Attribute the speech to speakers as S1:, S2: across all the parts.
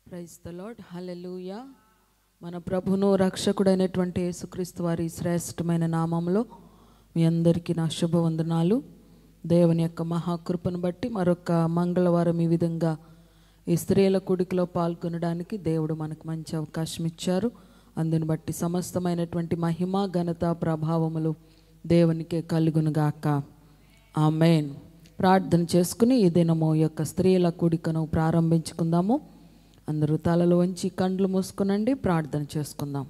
S1: Praise the lord హల్లెలూయా మన ప్రభును రక్షకుడైనటువంటి యేసుక్రీస్తు వారి శ్రేష్టమైన నామంలో మీ అందరికీ నా శుభవందనాలు దేవుని యొక్క మహాకృపను బట్టి మరొక మంగళవారం ఈ విధంగా ఈ స్త్రీల కుడికిలో పాల్గొనడానికి దేవుడు మనకు మంచి అవకాశం ఇచ్చారు అందుని బట్టి సమస్తమైనటువంటి మహిమ ఘనత ప్రభావములు దేవునికే కలుగునుగాక ఆమెన్ ప్రార్థన చేసుకుని ఈ దినము ఈ యొక్క స్త్రీల కూడికను ప్రారంభించుకుందాము అందరూ తలలు వంచి కండ్లు మూసుకునండి ప్రార్థన చేసుకుందాం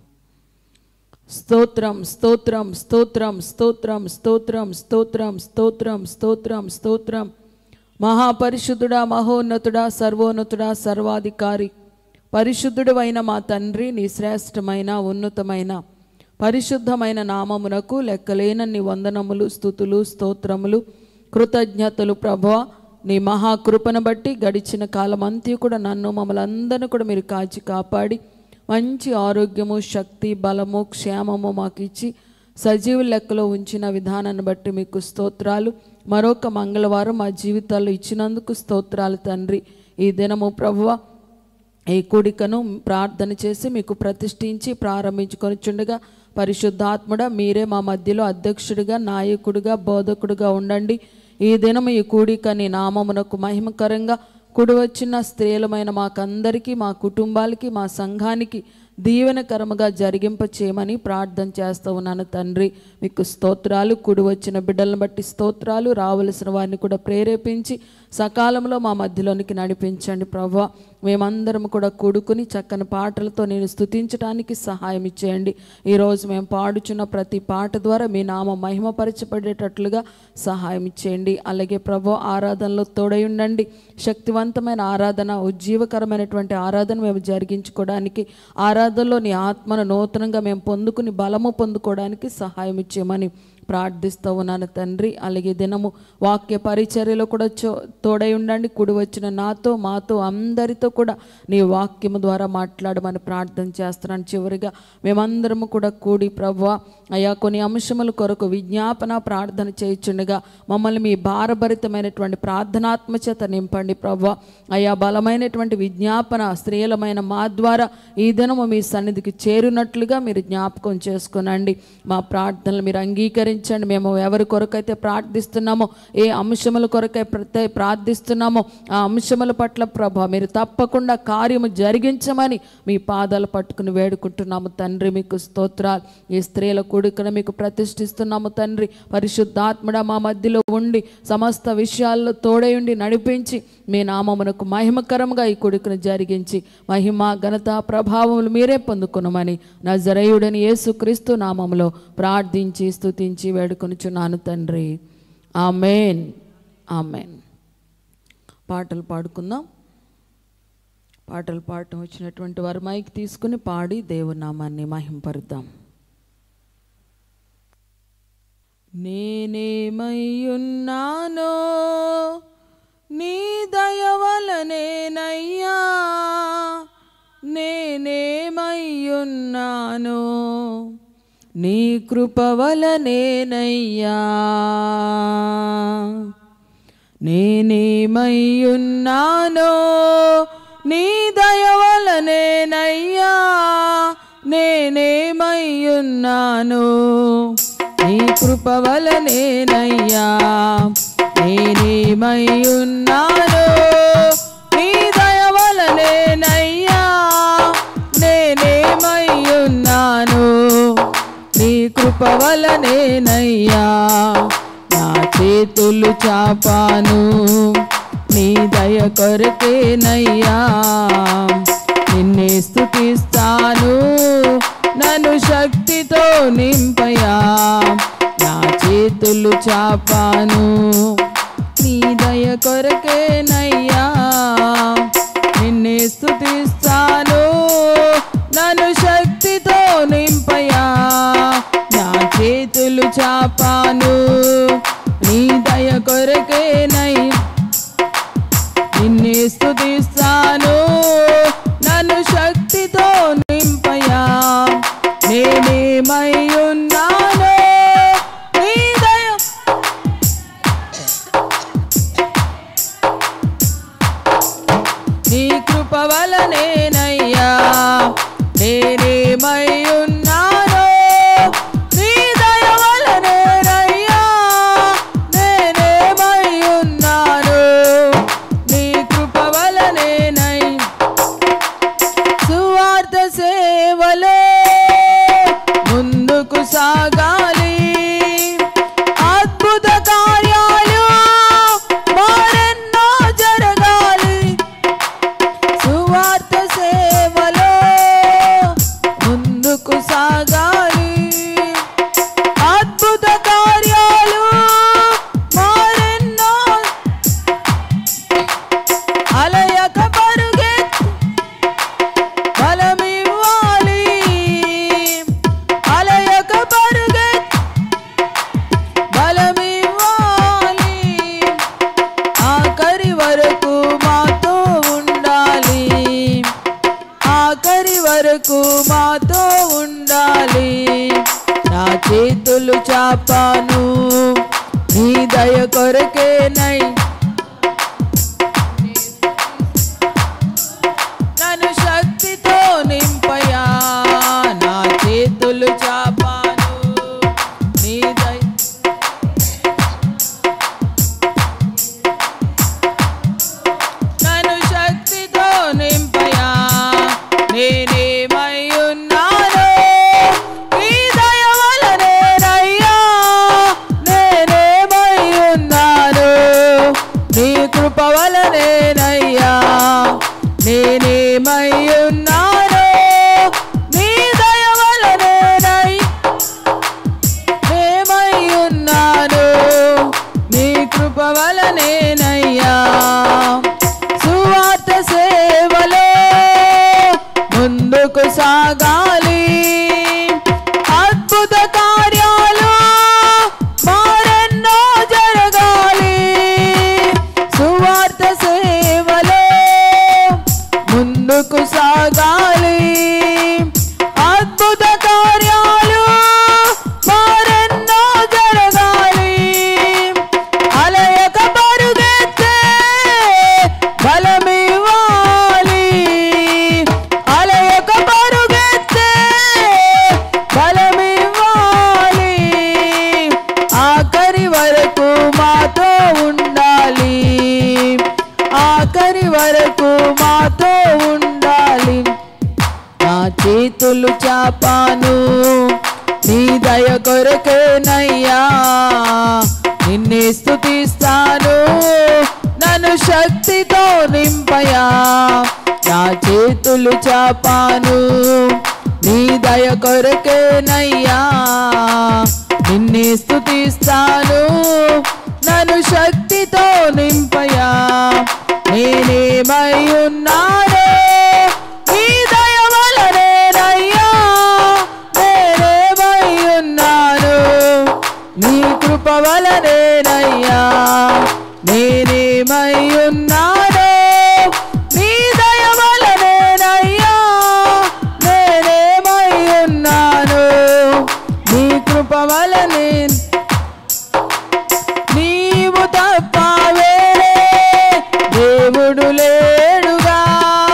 S1: స్తోత్రం స్తోత్రం స్తోత్రం స్తోత్రం స్తోత్రం స్తోత్రం స్తోత్రం స్తోత్రం స్తోత్రం మహాపరిశుద్ధుడా మహోన్నతుడా సర్వోన్నతుడా సర్వాధికారి పరిశుద్ధుడు అయిన మా తండ్రి నీ శ్రేష్టమైన ఉన్నతమైన పరిశుద్ధమైన నామమునకు లెక్కలేనన్ని వందనములు స్థుతులు స్తోత్రములు కృతజ్ఞతలు ప్రభా నీ మహాకృపను బట్టి గడిచిన కాలం అంతా కూడా నన్ను మమ్మల్ని అందరిని కూడా మీరు కాచి కాపాడి మంచి ఆరోగ్యము శక్తి బలము క్షేమము మాకు ఇచ్చి సజీవ లెక్కలో ఉంచిన విధానాన్ని బట్టి మీకు స్తోత్రాలు మరొక మంగళవారం మా జీవితాల్లో ఇచ్చినందుకు స్తోత్రాలు తండ్రి ఈ దినము ప్రభువ ఈ కూడికను ప్రార్థన చేసి మీకు ప్రతిష్ఠించి ప్రారంభించుకొనిచుండగా పరిశుద్ధాత్ముడ మీరే మా మధ్యలో అధ్యక్షుడిగా నాయకుడిగా బోధకుడిగా ఉండండి ఈ దినం ఈ కూడిక నీ నామమునకు మహిమకరంగా కుడి వచ్చిన స్త్రీలమైన మాకందరికీ మా కుటుంబాలకి మా సంఘానికి దీవెనకరముగా జరిగింప చేయమని ప్రార్థన చేస్తూ ఉన్నాను తండ్రి మీకు స్తోత్రాలు కుడి వచ్చిన బిడ్డలను బట్టి స్తోత్రాలు రావలసిన వారిని కూడా ప్రేరేపించి సకాలంలో మా మధ్యలోనికి నడిపించండి ప్రభా మేమందరం కూడా కూడుకుని చక్కని పాటలతో నేను స్తుతించడానికి సహాయం ఇచ్చేయండి ఈరోజు మేము పాడుచున్న ప్రతి పాట ద్వారా మీ నామ మహిమపరచబడేటట్లుగా సహాయం ఇచ్చేయండి అలాగే ప్రభు ఆరాధనలో తోడై ఉండండి శక్తివంతమైన ఆరాధన ఉజ్జీవకరమైనటువంటి ఆరాధన మేము జరిగించుకోవడానికి ఆరాధనలో నీ ఆత్మను నూతనంగా మేము పొందుకుని బలము పొందుకోవడానికి సహాయం ఇచ్చేయమని ప్రార్థిస్తూ ఉన్నాను తండ్రి అలాగే దినము వాక్య పరిచర్యలో కూడా చో తోడై ఉండండి కుడి వచ్చిన నాతో మాతో అందరితో కూడా నీ వాక్యము ద్వారా మాట్లాడమని ప్రార్థన చేస్తున్నాను చివరిగా మేమందరము కూడా కూడి ప్రభు అయా కొన్ని అంశముల కొరకు విజ్ఞాపన ప్రార్థన చేయుచుండగా మమ్మల్ని మీ భారభరితమైనటువంటి ప్రార్థనాత్మచేత నింపండి ప్రభు అయా బలమైనటువంటి విజ్ఞాపన స్త్రీలమైన మా ద్వారా ఈ దినము మీ సన్నిధికి చేరినట్లుగా మీరు జ్ఞాపకం చేసుకునండి మా ప్రార్థనలు మీరు అంగీకరించండి మేము ఎవరి కొరకైతే ప్రార్థిస్తున్నామో ఏ అంశముల కొరకై ప్రతి ప్రార్థిస్తున్నామో ఆ అంశముల పట్ల ప్రభ మీరు తప్పకుండా కార్యము జరిగించమని మీ పాదాలు పట్టుకుని వేడుకుంటున్నాము తండ్రి మీకు స్తోత్రాలు ఈ స్త్రీల కూడికను మీకు ప్రతిష్ఠిస్తున్నాము తండ్రి పరిశుద్ధాత్మడ మా మధ్యలో ఉండి సమస్త విషయాల్లో తోడై ఉండి నడిపించి మీ నామమునకు మహిమకరంగా ఈ కొడుకును జరిగించి మహిమ ఘనత ప్రభావములు మీరే పొందుకునమని నజరయుడని యేసుక్రీస్తు నామములో ప్రార్థించి స్తుతించి వేడుకొనుచున్నాను తండ్రి ఆమెన్ ఆమెన్ పాటలు పాడుకుందాం పాటలు పాడటం వచ్చినటువంటి వారు మైక్ తీసుకుని పాడి దేవుని నామాన్ని మహింపరుద్దాం నేనేమయ్యున్నానో నీ దయవలనేనయ్యా నేనేమయ్యున్నానో నీ కృపవలనేనయ్యా నేనేమయ్యున్నానో నీ దయవలనేనయ్యా నేనేమయ్యున్నాను నీ కృపవలనేనయ్యా నేనేమయ్యున్నాను నీ దయవలనేనయ్యా నేనేమయ్యున్నాను నీ కృపవలనేనయ్యా నా చేతులు చాపాను నీ దయ కొరకేనయ్యా నిన్నే స్థుతిస్తాను నన్ను శక్తితో నింపయా నా చేతులు చాపాను నీ దయ కొరకేనయ్యా నిన్నే స్థుతిస్తాను నన్ను శక్తితో నింపయా నా చేతులు చాపాను నీ దయ కొరకేనై నిన్నే స్థుతిస్తాను నన్ను శక్తితో నింపయా నేనేమై ఉన్నాను నీ దయ నీ కృప వలనేనయ్యా నేనేమై ఉన్నానో నీ దయ వలనేనయ్యా నేనేమై ఉన్నాను నీ కృప వలనేనై సువార్త సేవలో ముందుకు సాగాలి అద్భుత కార్యాలు మరెన్నో జరగాలి సువార్త సేవలో ముందుకు సాగాలి అద్భుత కార్యాలు మరెన్నో అలయక పరుగెత్తి బలమివ్వాలి అలయక పరుగెత్తి బలమివ్వాలి ఆఖరి వరకు మాతో ఉండాలి ఆఖరి వరకు మాతో ఉండాలి నా చేతులు చాపాను నీ దయ కొరకేనై నన్ను శక్తితో నింపయా నా చేతులు చాపాను నీ దయ నన్ను శక్తితో నింపయా నేనేమై ఉన్నాను ఈ దయ వలనేనయ్యా నేనేమై ఉన్నాను నీ కృప వలనేనయ్యా నేనేమై ఉన్నాను నీ దయ వలనేనై ఏమై ఉన్నాను నీ కృప వలనేనయ్యా సువార్త సేవలో ముందుకు సాగాలి అద్భుత కార్యాలు మరెన్నో జరగాలి సువార్త సేవలో ముందుకు సాగాలి అద్భుత కార్యాలు మరెన్నో జరగాలి అలయక పరుగెత్తే బలమివ్వాలి అలయక పరుగెత్తే బలమివ్వాలి ఆఖరి వరకు మాతో ఉండాలి ఆఖరి వరకు మాతో ఉండాలి నా చేతులు చాపాను నీ దయ కొరకేనయ్యా నిన్నే స్తుతిస్తాను నన్ను శక్తితో నింపయా నా చేతులు చాపాను నీ దయ కొరకేనయ్యా నిన్నే స్తుతిస్తాను నన్ను శక్తితో నింపయా నేనేమై ఉన్నాను నీ దయ వలనేనయ్యా నేనేమై ఉన్నాను నీ కృప వలనేనయ్యా నేనేమై ఉన్నాను నీ దయ వలనేనయ్యా నేనేమై ఉన్నాను నీ కృప వలనే నీవు తప్ప వేరే దేవుడు లేడుగా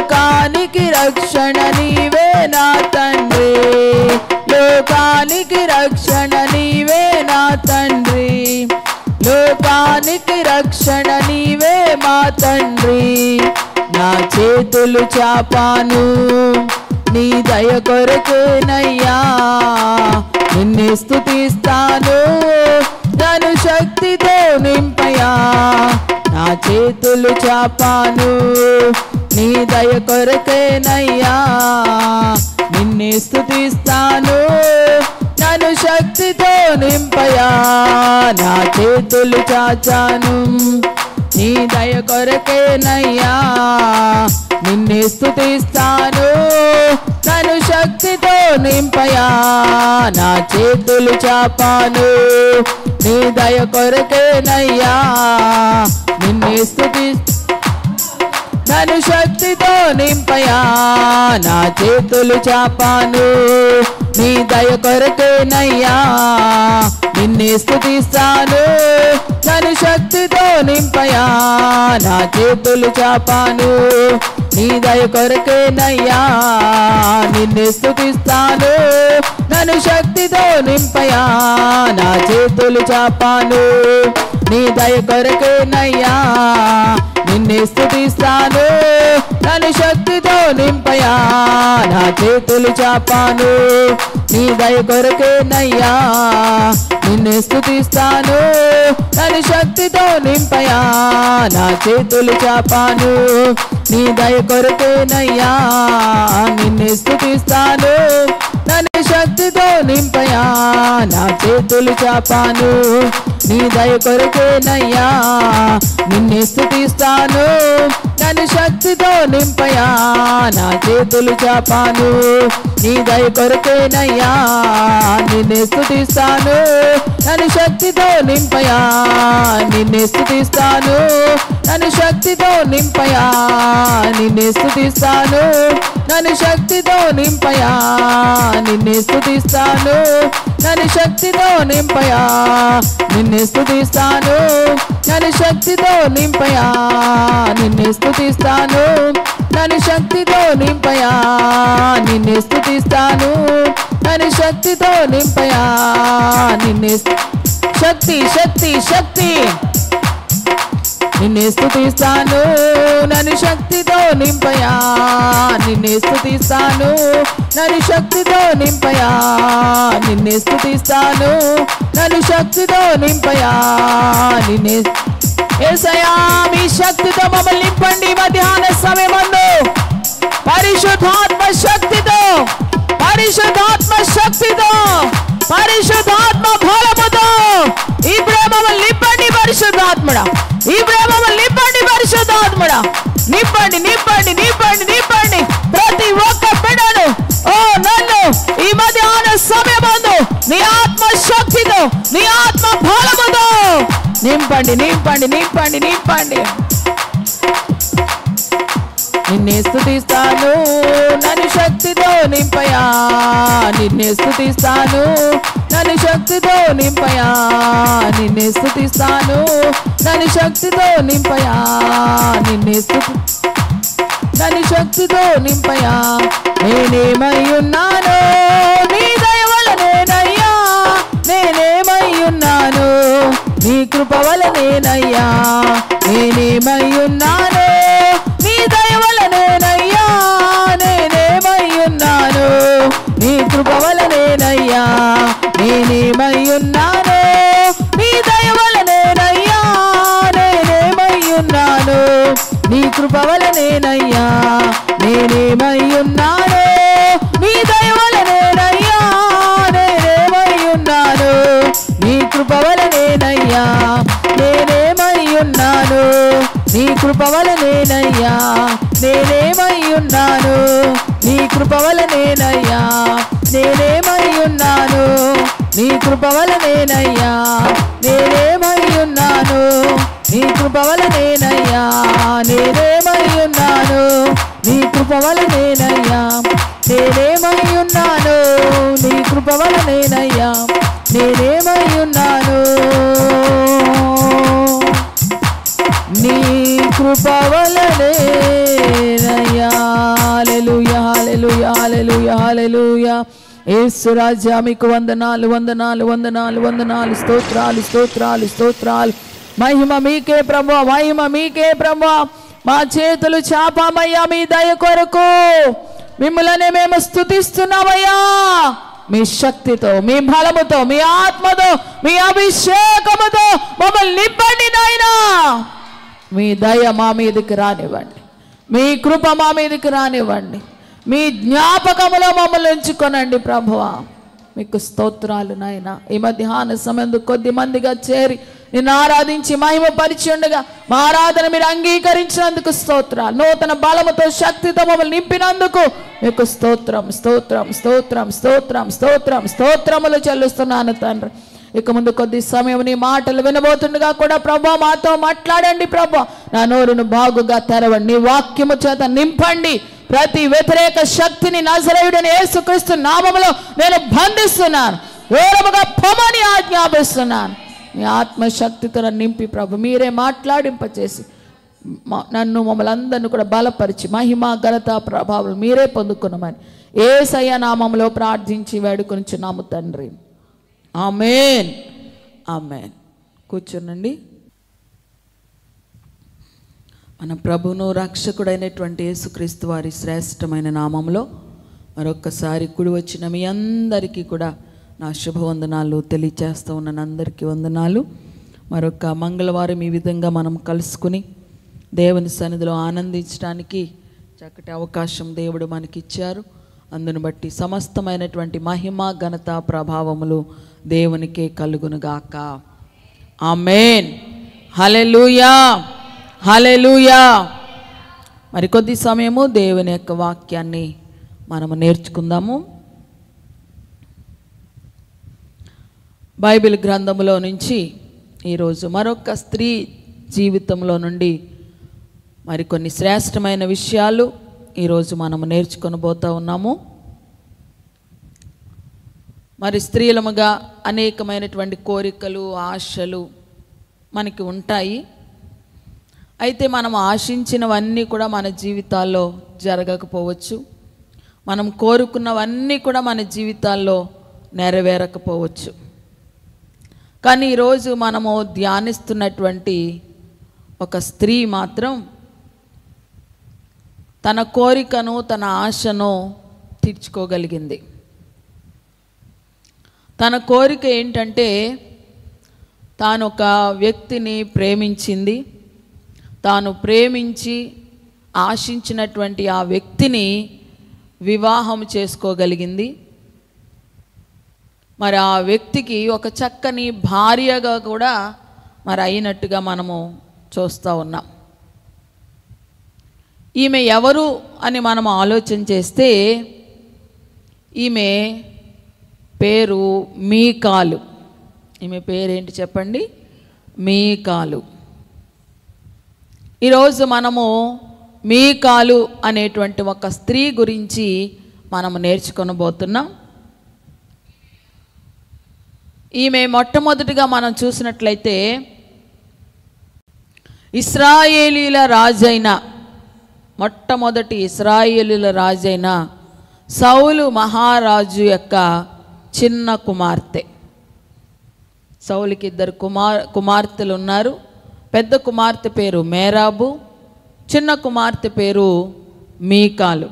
S1: లోకానికి రక్షణ నీవే నా తండ్రి లోకానికి రక్షణ నీవే నా తండ్రి లోకానికి రక్షణ నీవే మా తండ్రి నా చేతులు చాపాను నీ దయ కొరకేనయ్యా నిన్నే స్థుతిస్తాను నన్ను శక్తితో నింపయా నా చేతులు చాపాను నీ దయ కొరకేనయ్యా నిన్నే స్థుతిస్తాను నన్ను శక్తితో నింపయా నా చేతులు చాచాను నీ దయ కొరకేనయ్యా నిన్నే స్థుతిస్తాను నన్ను శక్తితో నింపయా నా చేతులు చాపాను నీ దయ కొరకేనయ్యా నిన్నే స్థుతి నన్ను శక్తితో నింపయా నా చేతులు చాపాను నీ దయ కొరకేనయ్యా నిన్నే స్థుతిస్తాను నన్ను శక్తితో నింపయా నా చేతులు చాపాను నీ దయ కొరకేనయ్యా నిన్నే స్థుతిస్తాను నన్ను శక్తితో నింపయా నా చేతులు చాపాను నీ దయ కొరకేనయ్యా నిన్నే స్థుతిస్తాను నన్ను శక్తితో నింపయా నా చేతులు చాపాను నీ దయ కొరకేనయ్యా నిన్నే స్థుతిస్తాను నన్ను శక్తితో నింపయా నా చేతులు చాపాను నీ దయ కొరకేనయ్యా నిన్నే స్థుతిస్తాను నన్ను శక్తితో నింపయా నా చేతులు చాపాను నీ దయ కొరకేనయ్యా నిన్నే స్థుతిస్తాను నన్ను శక్తితో నింపయా నా చేతులు చాపాను నీ దయ కొరకేనయ్యా నిన్నే స్థుతిస్తాను నన్ను శక్తితో నింపయా నిన్నే స్థుతిస్తాను నన్ను శక్తితో నింపయా నిన్నే స్థుతిస్తాను నన్ను శక్తితో నింపయా నిన్నే స్థుతిస్తాను నన్ను శక్తితో నింపయా నిన్నే స్థుతిస్తాను నన్ను శక్తితో నింపయా నిన్నే స్థుతిస్తాను నన్ను శక్తితో నింపయా నిన్నే స్థుతిస్తాను నన్ను శక్తితో నింపయా నిన్నే స్తు- శక్తి శక్తి శక్తి నిన్నే స్థుతిస్తాను నన్ను శక్తితో నింపయా నిన్నే స్థుతిస్తాను నన్ను శక్తితో నింపయా నిన్నే స్థుతిస్తాను నన్ను శక్తితో నింపయా నిన్నే ఏసయా మీ శక్తితో మమ్మల్ని నింపండి ఈ మధ్యాహ్న సమయమందు పరిశుద్ధాత్మ శక్తితో పరిశుద్ధాత్మ శక్తితో పరిశుద్ధాత్మ బలముతో ఈ ప్రేమలు నింపండి పరిశుద్ధాత్ముడా ఈ ప్రేమలు నింపండి పరిశుద్ధాత్ముడా నింపండి నింపండి నింపండి నింపండి ప్రతి ఒక్క బిడ్డను ఓ నన్ను ఈ మధ్యాహ్న సమయమందు నీ ఆత్మ శక్తితో నీ ఆత్మ బలముతో నింపండి నింపండి నింపండి నింపండి నిన్నే స్థుతిస్తాను నన్ను శక్తితో నింపయా నిన్నే స్థుతిస్తాను నన్ను శక్తితో నింపయా నిన్నే స్థుతిస్తాను నన్ను శక్తితో నింపయా నిన్నే స్థుతి నన్ను శక్తితో నింపయా నేనేమై ఉన్నాను నీ దయ వలనేనయ్యా నేనేమై ఉన్నాను నీ కృప వలనేనయ్యా నేనేమై ఉన్నాను నీ దయ వలనేనయ్యా నేనేమై ఉన్నాను నీ కృప వలనేనయ్యా నేనేమై ఉన్నాను నీ దయ వలనేనయ్యా నేనేమై ఉన్నాను నీ కృప వలనేనయ్యా నేనేమై ఉన్నాను నీ దయ వలనేనయ్యా నేనేమై ఉన్నాను నీ కృప వలనేనయ్యా నేనేమై ఉన్నాను నీ కృప వలనేనయ్యా నేనేమై ఉన్నాను నీ కృప వలనేనయ్యా నేనేమై ఉన్నాను నీ కృప వలనేనయ్యా నేనేమై ఉన్నాను నీ కృప వలనేనయ్యా నేనేమై ఉన్నాను నీ కృప వలనేనయ్యా నేనేమై ఉన్నాను నీ కృప వలనేనయ్యా నేనేమై ఉన్నాను నీ కృప వలనేనయ్యా హాలెలూయా హాలెలూయా హాలెలూయా హాలెలూయా యేసు రాజా మీకు వందనాలు వందనాలు వందనాలు వందనాలు స్తోత్రాలు స్తోత్రాలు స్తోత్రాలు మహిమ మీకే ప్రభు మహిమ మీకే ప్రభు మా చేతులు చాపామయ్యా మీ దయ కొరకు మిమ్మల్ని మేము స్థుతిస్తున్నామయ్యా మీ శక్తితో మీ బలముతో మీ ఆత్మతో మీ అభిషేకముతో మమ్మల్ని నింపండి నాయనా మీ దయ మా మీదకి రానివ్వండి మీ కృప మా మీదకి రానివ్వండి మీ జ్ఞాపకములో మమ్మల్ని ఉంచుకొనండి ప్రభువా మీకు స్తోత్రాలు నాయన ఈ మధ్యాహ్న సమయం కొద్ది మందిగా చేరి నిన్ను ఆరాధించి మహిమ పరిచి ఉండగా మా ఆరాధన మీరు అంగీకరించినందుకు స్తోత్రాలు నూతన బలముతో శక్తితో మమ్మల్ని నింపినందుకు మీకు స్తోత్రం స్తోత్రం స్తోత్రం స్తోత్రం స్తోత్రం స్తోత్రములు చెల్లిస్తున్నాను తండ్రి ఇక ముందు కొద్ది సమయం నీ మాటలు వినబోతుండగా కూడా ప్రభా మాతో మాట్లాడండి ప్రభా నా నోరును బాగుగా తెరవండి నీ వాక్యము చేత నింపండి ప్రతి వ్యతిరేక శక్తిని నజరేయుడని యేసుక్రీస్తు నామములో నేను బంధిస్తున్నాను దూరముగా పొమని ఆజ్ఞాపిస్తున్నాను మీ ఆత్మశక్తితో నన్ను నింపి ప్రభు మీరే మాట్లాడింపచేసి మా- నన్ను మమ్మల్ని అందరిని కూడా బలపరిచి మహిమ ఘనత ప్రభావం మీరే పొందుకున్నామని ఏసయ్య నామంలో ప్రార్థించి వేడుకొనిచున్నాము తండ్రి ఆమెన్ ఆమెన్ కూర్చోనండి మన ప్రభును రక్షకుడైనటువంటి యేసుక్రీస్తు వారి శ్రేష్టమైన నామంలో మరొక్కసారి కుడి వచ్చిన మీ అందరికీ కూడా నా శుభవందనాలు తెలియచేస్తూ ఉన్నాను అందరికీ వందనాలు మరొక మంగళవారం ఈ విధంగా మనం కలుసుకుని దేవుని సన్నిధిలో ఆనందించడానికి చక్కటి అవకాశం దేవుడు మనకిచ్చారు అందును బట్టి సమస్తమైనటువంటి మహిమ ఘనత ప్రభావములు దేవునికే కలుగునుగాక ఆమెన్ హలెలూయా హలెలూయా మరి కొద్ది సమయము దేవుని యొక్క వాక్యాన్ని మనము నేర్చుకుందాము బైబిల్ గ్రంథములో నుంచి ఈరోజు మరొక స్త్రీ జీవితంలో నుండి మరికొన్ని శ్రేష్టమైన విషయాలు ఈరోజు మనము నేర్చుకొని పోతా ఉన్నాము మరి స్త్రీలముగా అనేకమైనటువంటి కోరికలు ఆశలు మనకి ఉంటాయి అయితే మనం ఆశించినవన్నీ కూడా మన జీవితాల్లో జరగకపోవచ్చు మనం కోరుకున్నవన్నీ కూడా మన జీవితాల్లో నెరవేరకపోవచ్చు కానీ ఈరోజు మనము ధ్యానిస్తున్నటువంటి ఒక స్త్రీ మాత్రం తన కోరికను తన ఆశను తీర్చుకోగలిగింది తన కోరిక ఏంటంటే తాను ఒక వ్యక్తిని ప్రేమించింది తాను ప్రేమించి ఆశించినటువంటి ఆ వ్యక్తిని వివాహం చేసుకోగలిగింది మరి ఆ వ్యక్తికి ఒక చక్కని భార్యగా కూడా మరి అయినట్టుగా మనము చూస్తూ ఉన్నాం ఈమె ఎవరు అని మనం ఆలోచన చేస్తే ఈమె పేరు మీకాలు ఈమె పేరేంటి చెప్పండి మీకాలు ఈరోజు మనము మీకాలు అనేటువంటి ఒక స్త్రీ గురించి మనము నేర్చుకొనబోతున్నాం ఈమె మొట్టమొదటిగా మనం చూసినట్లయితే ఇస్రాయేలీల రాజైన మొట్టమొదటి ఇస్రాయేలీల రాజైన సౌలు మహారాజు యొక్క చిన్న కుమార్తె సౌలుకి ఇద్దరు కుమార్ కుమార్తెలు ఉన్నారు పెద్ద కుమార్తె పేరు మేరాబు చిన్న కుమార్తె పేరు మీకాలు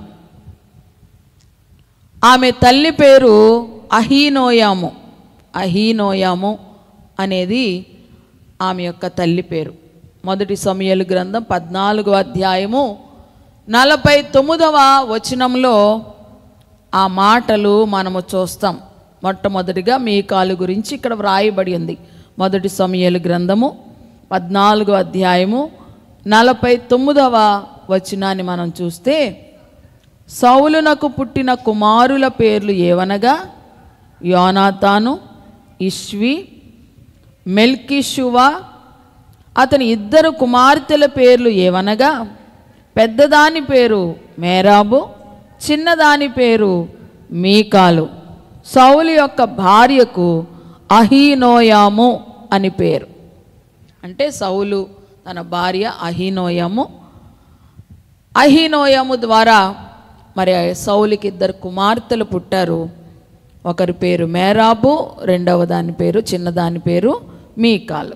S1: ఆమె తల్లి పేరు అహీనోయాము అహీనోయాము అనేది ఆమె యొక్క తల్లి పేరు మొదటి సమయలు గ్రంథం పద్నాలుగో అధ్యాయము నలభై తొమ్మిదవ వచనంలో ఆ మాటలు మనము చూస్తాం మొట్టమొదటిగా మీకాలు గురించి ఇక్కడ వ్రాయబడి ఉంది మొదటి సమయలు గ్రంథము పద్నాలుగో అధ్యాయము నలభై తొమ్మిదవ వచనాన్ని మనం చూస్తే సౌలునకు పుట్టిన కుమారుల పేర్లు ఏవనగా యోనాతాను ఇష్వి మెల్కిషువా అతని ఇద్దరు కుమార్తెల పేర్లు ఏవనగా పెద్దదాని పేరు మేరాబు చిన్నదాని పేరు మీకాలు సౌలు యొక్క భార్యకు అహీనోయాము అని పేరు అంటే సౌలు తన భార్య అహీనోయము అహీనోయము ద్వారా మరి సౌలికి ఇద్దరు కుమార్తెలు పుట్టారు ఒకరి పేరు మేరాబు రెండవ దాని పేరు చిన్నదాని పేరు మీకాలు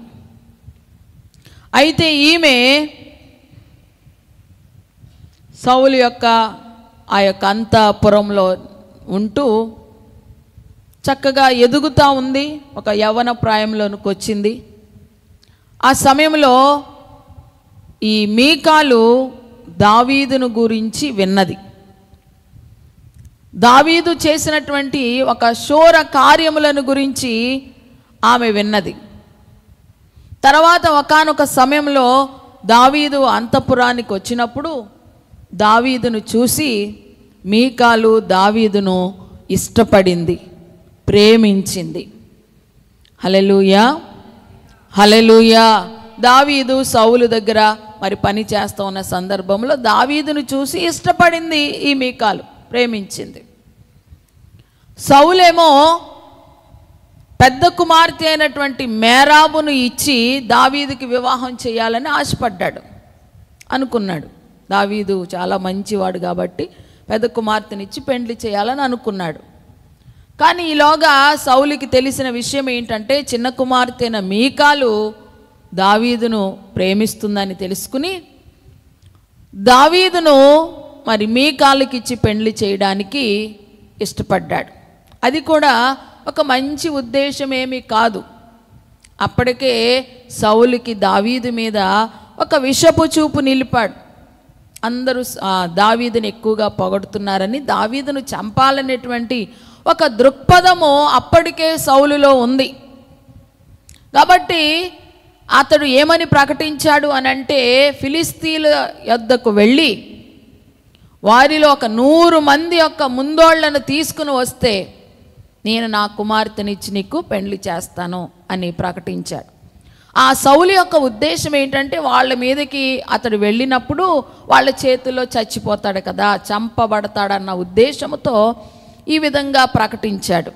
S1: అయితే ఈమె సౌలు యొక్క ఆ యొక్క అంతఃపురంలో ఉంటూ చక్కగా ఎదుగుతూ ఉంది ఒక యవన ప్రాయంలోనికి వచ్చింది ఆ సమయంలో ఈ మీకాలు దావీదును గురించి విన్నది దావీదు చేసినటువంటి ఒక శోర కార్యములను గురించి ఆమె విన్నది తర్వాత ఒకానొక సమయంలో దావీదు అంతఃపురానికి వచ్చినప్పుడు దావీదును చూసి మీకాలు దావీదును ఇష్టపడింది ప్రేమించింది హలెలూయా హలెలూయా దావీదు సౌలు దగ్గర మరి పని చేస్తూ ఉన్న సందర్భంలో దావీదును చూసి ఇష్టపడింది ఈ మీకాలు ప్రేమించింది సౌలేమో పెద్ద కుమార్తె అయినటువంటి మేరాబును ఇచ్చి దావీదుకి వివాహం చేయాలని ఆశపడ్డాడు అనుకున్నాడు దావీదు చాలా మంచివాడు కాబట్టి పెద్ద కుమార్తెనిచ్చి పెండ్లి చేయాలని అనుకున్నాడు కానీ ఈలోగా సౌలికి తెలిసిన విషయం ఏంటంటే చిన్న కుమార్తె అయిన మీకాలు దావీదును ప్రేమిస్తుందని తెలుసుకుని దావీదును మరి మీకాలుకి ఇచ్చి పెండ్లి చేయడానికి ఇష్టపడ్డాడు అది కూడా ఒక మంచి ఉద్దేశం ఏమీ కాదు అప్పటికే సౌలుకి దావీదు మీద ఒక విషపు చూపు నిలిపాడు అందరూ ఆ, దావీదుని ఎక్కువగా పొగడుతున్నారని దావీదును చంపాలనేటువంటి ఒక దృక్పథము అప్పటికే సౌలులో ఉంది కాబట్టి అతడు ఏమని ప్రకటించాడు అని అంటే ఫిలిస్తీన్ల యొద్దకు వెళ్ళి వారిలో ఒక నూరు మంది యొక్క ముందోళ్లను తీసుకుని వస్తే నేను నా కుమార్తెనిచ్చి నీకు పెండ్లి చేస్తాను అని ప్రకటించాడు ఆ సౌలు యొక్క ఉద్దేశం ఏంటంటే వాళ్ళ మీదకి అతడు వెళ్ళినప్పుడు వాళ్ళ చేతుల్లో చచ్చిపోతాడు కదా చంపబడతాడన్న ఉద్దేశంతో ఈ విధంగా ప్రకటించాడు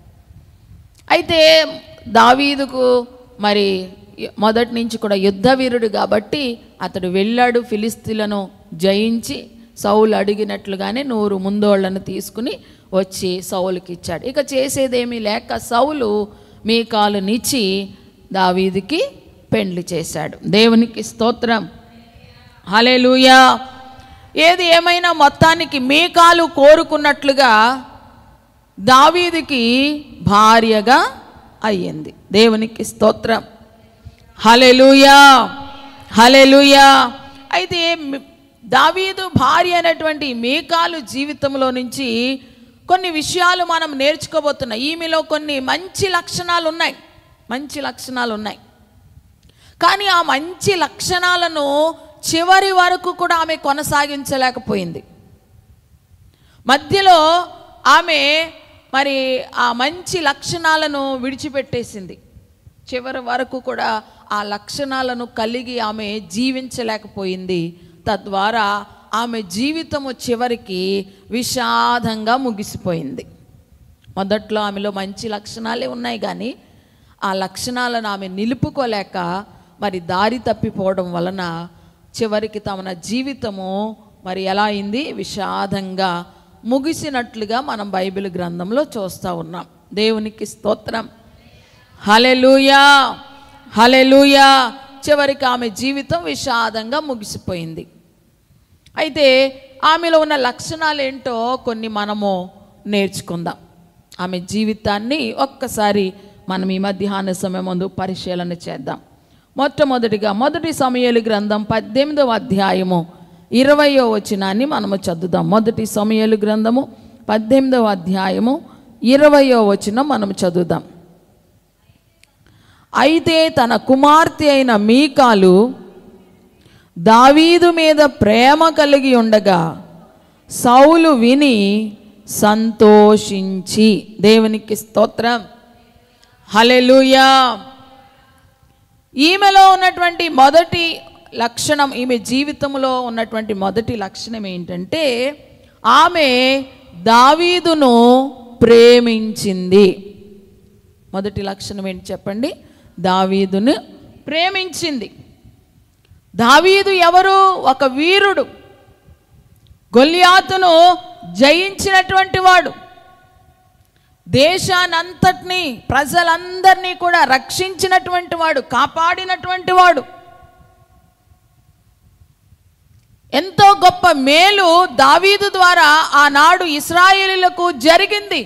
S1: అయితే దావీదుకు మరి మొదటి నుంచి కూడా యుద్ధ వీరుడు కాబట్టి అతడు వెళ్ళాడు ఫిలిస్తీన్లను జయించి సౌలు అడిగినట్లుగానే నూరు ముందోళ్లను తీసుకుని వచ్చి సౌలుకి ఇచ్చాడు ఇక చేసేదేమీ లేక సౌలు మీకాలునిచ్చి దావీదుకి పెండ్లి చేశాడు దేవునికి స్తోత్రం హలెలూయా ఏది ఏమైనా మొత్తానికి మీకాలు కోరుకున్నట్లుగా దావీదుకి భార్యగా అయ్యింది దేవునికి స్తోత్రం హలెలూయా హలెలూయా అయితే మి- దావీదు భార్య అయినటువంటి మీకాలు జీవితంలో నుంచి కొన్ని విషయాలు మనం నేర్చుకోబోతున్నాం ఈమెలో కొన్ని మంచి లక్షణాలు ఉన్నాయి మంచి లక్షణాలు ఉన్నాయి కానీ ఆ మంచి లక్షణాలను చివరి వరకు కూడా ఆమె కొనసాగించలేకపోయింది మధ్యలో ఆమె మరి ఆ మంచి లక్షణాలను విడిచిపెట్టేసింది చివరి వరకు కూడా ఆ లక్షణాలను కలిగి ఆమె జీవించలేకపోయింది తద్వారా ఆమె జీవితము చివరికి విషాదంగా ముగిసిపోయింది మొదట్లో ఆమెలో మంచి లక్షణాలే ఉన్నాయి కానీ ఆ లక్షణాలను ఆమె నిలుపుకోలేక మరి దారి తప్పిపోవడం వలన చివరికి తమ జీవితము మరి ఎలా అయింది విషాదంగా ముగిసినట్లుగా మనం బైబిల్ గ్రంథంలో చూస్తూ ఉన్నాం దేవునికి స్తోత్రం హలెలూయా హలెలూయా చివరికి ఆమె జీవితం విషాదంగా ముగిసిపోయింది అయితే ఆమెలో ఉన్న లక్షణాలు ఏంటో కొన్ని మనము నేర్చుకుందాం ఆమె జీవితాన్ని ఒక్కసారి మనం ఈ మధ్యాహ్న సమయం ముందు పరిశీలన చేద్దాం మొట్టమొదటిగా మొదటి సమయాలు గ్రంథం పద్దెనిమిదవ అధ్యాయము ఇరవయో వచనాన్ని మనము చదువుదాం మొదటి సమయాలు గ్రంథము పద్దెనిమిదవ అధ్యాయము ఇరవయో వచనం మనం చదువుదాం అయితే తన కుమార్తె అయిన మీకాలు దావీదు మీద ప్రేమ కలిగి ఉండగా సౌలు విని సంతోషించి దేవునికి స్తోత్రం హలెలూయా ఈమెలో ఉన్నటువంటి మొదటి లక్షణం ఈమె జీవితంలో ఉన్నటువంటి మొదటి లక్షణం ఏంటంటే ఆమె దావీదును ప్రేమించింది మొదటి లక్షణం ఏంటి చెప్పండి దావీదును ప్రేమించింది దావీదు ఎవరు ఒక వీరుడు గొల్లియాతును జయించినటువంటి వాడు దేశానంతటినీ ప్రజలందరినీ కూడా రక్షించినటువంటి వాడు కాపాడినటువంటి వాడు ఎంతో గొప్ప మేలు దావీదు ద్వారా ఆనాడు ఇస్రాయేలీలకు జరిగింది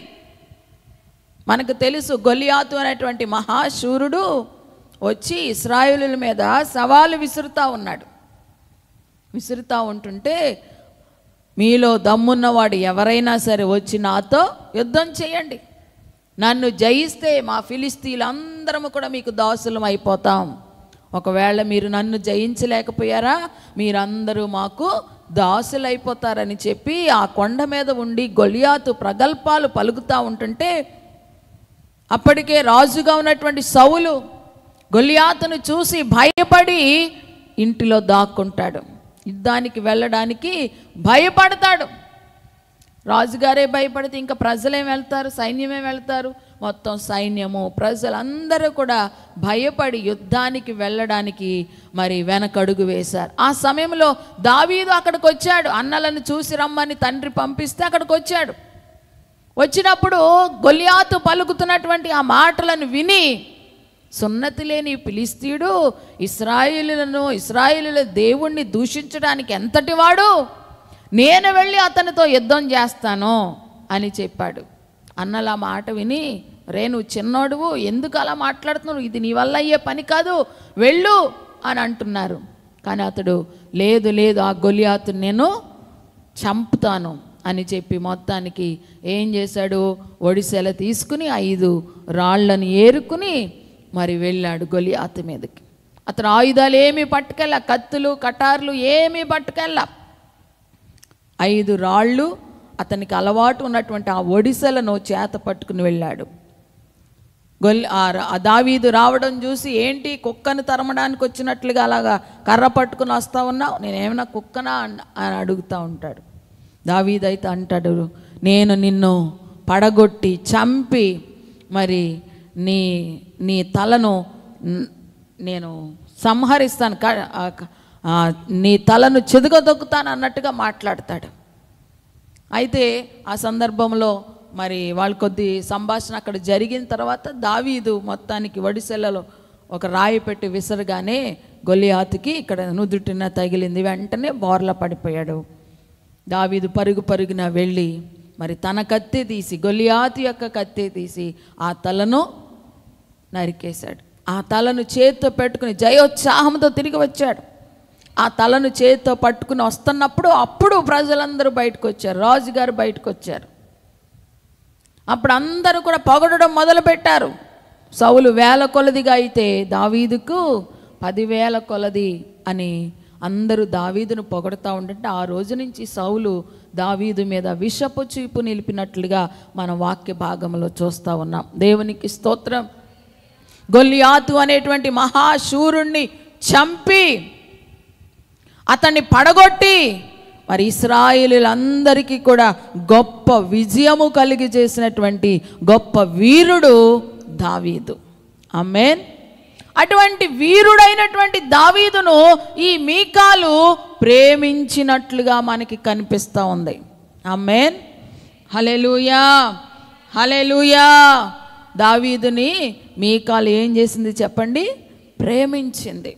S1: మనకు తెలుసు గొలియాతు అనేటువంటి మహాశూరుడు వచ్చి ఇస్రాయేలుల మీద సవాలు విసురుతా ఉన్నాడు విసురుతా ఉంటుంటే మీలో దమ్మున్నవాడు ఎవరైనా సరే వచ్చి నాతో యుద్ధం చేయండి నన్ను జయిస్తే మా ఫిలిస్తీన్లందరము కూడా మీకు దాసులం అయిపోతాం ఒకవేళ మీరు నన్ను జయించలేకపోయారా మీరందరూ మాకు దాసులైపోతారని చెప్పి ఆ కొండ మీద ఉండి గొలియాతు ప్రగల్భాలు పలుకుతూ ఉంటుంటే అప్పటికే రాజుగా ఉన్నటువంటి సౌలు గొలియాతును చూసి భయపడి ఇంటిలో దాక్కుంటాడు యుద్ధానికి వెళ్ళడానికి భయపడతాడు రాజుగారే భయపడితే ఇంకా ప్రజలేం వెళ్తారు సైన్యమే వెళ్తారు మొత్తం సైన్యము ప్రజలందరూ కూడా భయపడి యుద్ధానికి వెళ్ళడానికి మరి వెనకడుగు వేశారు ఆ సమయంలో దావీదు అక్కడికి వచ్చాడు అన్నలను చూసి రమ్మని తండ్రి పంపిస్తే అక్కడికి వచ్చాడు వచ్చినప్పుడు గొలియాతు పలుకుతున్నటువంటి ఆ మాటలను విని సున్నతి లేని ఫిలిస్తీయుడు ఇస్రాయిలులను ఇస్రాయిలుల దేవుణ్ణి దూషించడానికి ఎంతటి వాడు నేను వెళ్ళి అతనితో యుద్ధం చేస్తాను అని చెప్పాడు అన్నలా మాట విని రే నువ్వు చిన్నోడువు ఎందుకు అలా మాట్లాడుతున్నావు ఇది నీ వల్ల అయ్యే పని కాదు వెళ్ళు అని అంటున్నారు కానీ అతడు లేదు లేదు ఆ గొలియాతు నేను చంపుతాను అని చెప్పి మొత్తానికి ఏం చేశాడు ఒడిసెల తీసుకుని ఐదు రాళ్లను ఏరుకుని మరి వెళ్ళాడు గొలియాతు మీదకి అతను ఆయుధాలు ఏమీ పట్టుకెళ్ళా కత్తులు కటార్లు ఏమీ పట్టుకెళ్ళా ఐదు రాళ్ళు అతనికి అలవాటు ఉన్నటువంటి ఆ ఒడిసెలను చేత పట్టుకుని వెళ్ళాడు గొల్ ఆ ర- ఆ దావీదు రావడం చూసి ఏంటి కుక్కను తరమడానికి వచ్చినట్లుగా అలాగా కర్ర పట్టుకుని వస్తా ఉన్నావు నేనేమైనా కుక్కనా అన్- అని అడుగుతూ ఉంటాడు దావీదు అయితే అంటాడు నేను నిన్ను పడగొట్టి చంపి మరి నీ నీ తలను న్- నేను సంహరిస్తాను క- ఆ క- ఆ నీ తలను చెదుగదొక్కుతాను అన్నట్టుగా మాట్లాడతాడు అయితే ఆ సందర్భంలో మరి వాళ్ళ కొద్ది సంభాషణ అక్కడ జరిగిన తర్వాత దావీదు మొత్తానికి వడిసెలలో ఒక రాయి పెట్టి విసరగానే గొలియాతుకి ఇక్కడ నుదుటిన తగిలింది వెంటనే బోర్ల పడిపోయాడు దావీదు పరుగు పరుగున వెళ్ళి మరి తన కత్తి తీసి గొలియాతు యొక్క కత్తి తీసి ఆ తలను నరికేశాడు ఆ తలను చేతితో పెట్టుకుని జయోత్సాహంతో తిరిగి వచ్చాడు ఆ తలను చేతితో పట్టుకుని వస్తున్నప్పుడు అప్పుడు ప్రజలందరూ బయటకు వచ్చారు రాజుగారు బయటకు వచ్చారు అప్పుడు అందరూ కూడా పొగడడం మొదలుపెట్టారు సౌలు వేల కొలదిగా అయితే దావీదుకు పదివేల కొలది అని అందరూ దావీదును పొగడుతూ ఉంటుంటే ఆ రోజు నుంచి సౌలు దావీదు మీద విషపు చూపు నిలిపినట్లుగా మన వాక్య భాగంలో చూస్తూ ఉన్నాం దేవునికి స్తోత్రం గొల్లియాతు అనేటువంటి మహాశూరుణ్ణి చంపి అతన్ని పడగొట్టి మరి ఇస్రాయిలీలందరికీ కూడా గొప్ప విజయము కలిగి చేసినటువంటి గొప్ప వీరుడు దావీదు అమ్మేన్ అటువంటి వీరుడైనటువంటి దావీదును ఈ మీకాలు ప్రేమించినట్లుగా మనకి కనిపిస్తూ ఉంది అమ్మేన్ హలెలూయా హలెలూయా దావీదుని మీకాలు ఏం చేసింది చెప్పండి ప్రేమించింది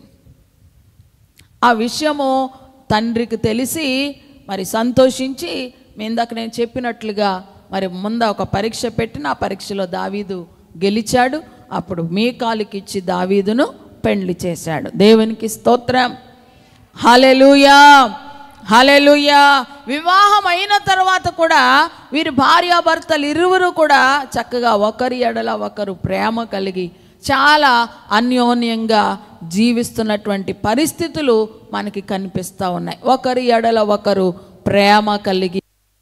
S1: ఆ విషయము తండ్రికి తెలిసి మరి సంతోషించి మీ ఇందాక నేను చెప్పినట్లుగా మరి ముంద ఒక పరీక్ష పెట్టిన ఆ పరీక్షలో దావీదు గెలిచాడు అప్పుడు మీకాలికి ఇచ్చి దావీదును పెండ్లి చేశాడు దేవునికి స్తోత్రం హలెలూయా హలెలూయా వివాహం అయిన తర్వాత కూడా వీరి భార్యాభర్తలు ఇరువురు కూడా చక్కగా ఒకరి ఎడల ఒకరు ప్రేమ కలిగి చాలా అన్యోన్యంగా జీవిస్తున్నటువంటి పరిస్థితులు మనకి కనిపిస్తూ ఉన్నాయి ఒకరి ఎడల ఒకరు ప్రేమ కలిగి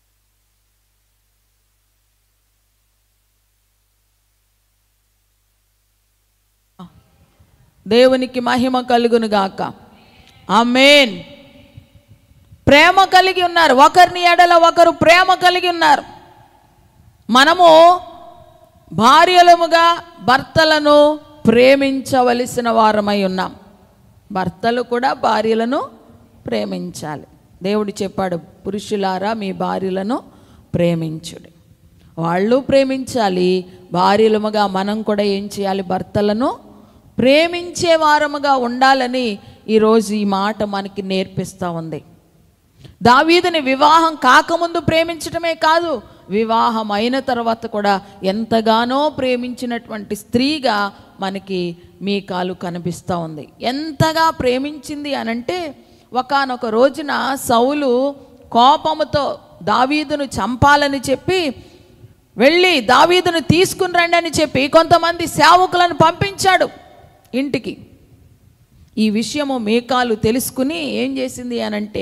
S1: దేవునికి మహిమ కలుగును గాక ఆమేన్ ప్రేమ కలిగి ఉన్నారు ఒకరిని ఎడల ఒకరు ప్రేమ కలిగి ఉన్నారు మనము భార్యలముగా భర్తలను ప్రేమించవలసిన వారమై ఉన్నాం భర్తలు కూడా భార్యలను ప్రేమించాలి దేవుడు చెప్పాడు పురుషులారా మీ భార్యలను ప్రేమించుడి వాళ్ళు ప్రేమించాలి భార్యలముగా మనం కూడా ఏం చేయాలి భర్తలను ప్రేమించే వారముగా ఉండాలని ఈరోజు ఈ మాట మనకి నేర్పిస్తూ ఉంది దావీదుని వివాహం కాకముందు ప్రేమించటమే కాదు వివాహం అయిన తర్వాత కూడా ఎంతగానో ప్రేమించినటువంటి స్త్రీగా మనకి మీ కాలు కనిపిస్తూ ఉంది ఎంతగా ప్రేమించింది అనంటే ఒకానొక రోజున సౌలు కోపముతో దావీదును చంపాలని చెప్పి వెళ్ళి దావీదును తీసుకుని రండి అని చెప్పి కొంతమంది సేవకులను పంపించాడు ఇంటికి ఈ విషయము మేకాలు తెలుసుకుని ఏం చేసింది అనంటే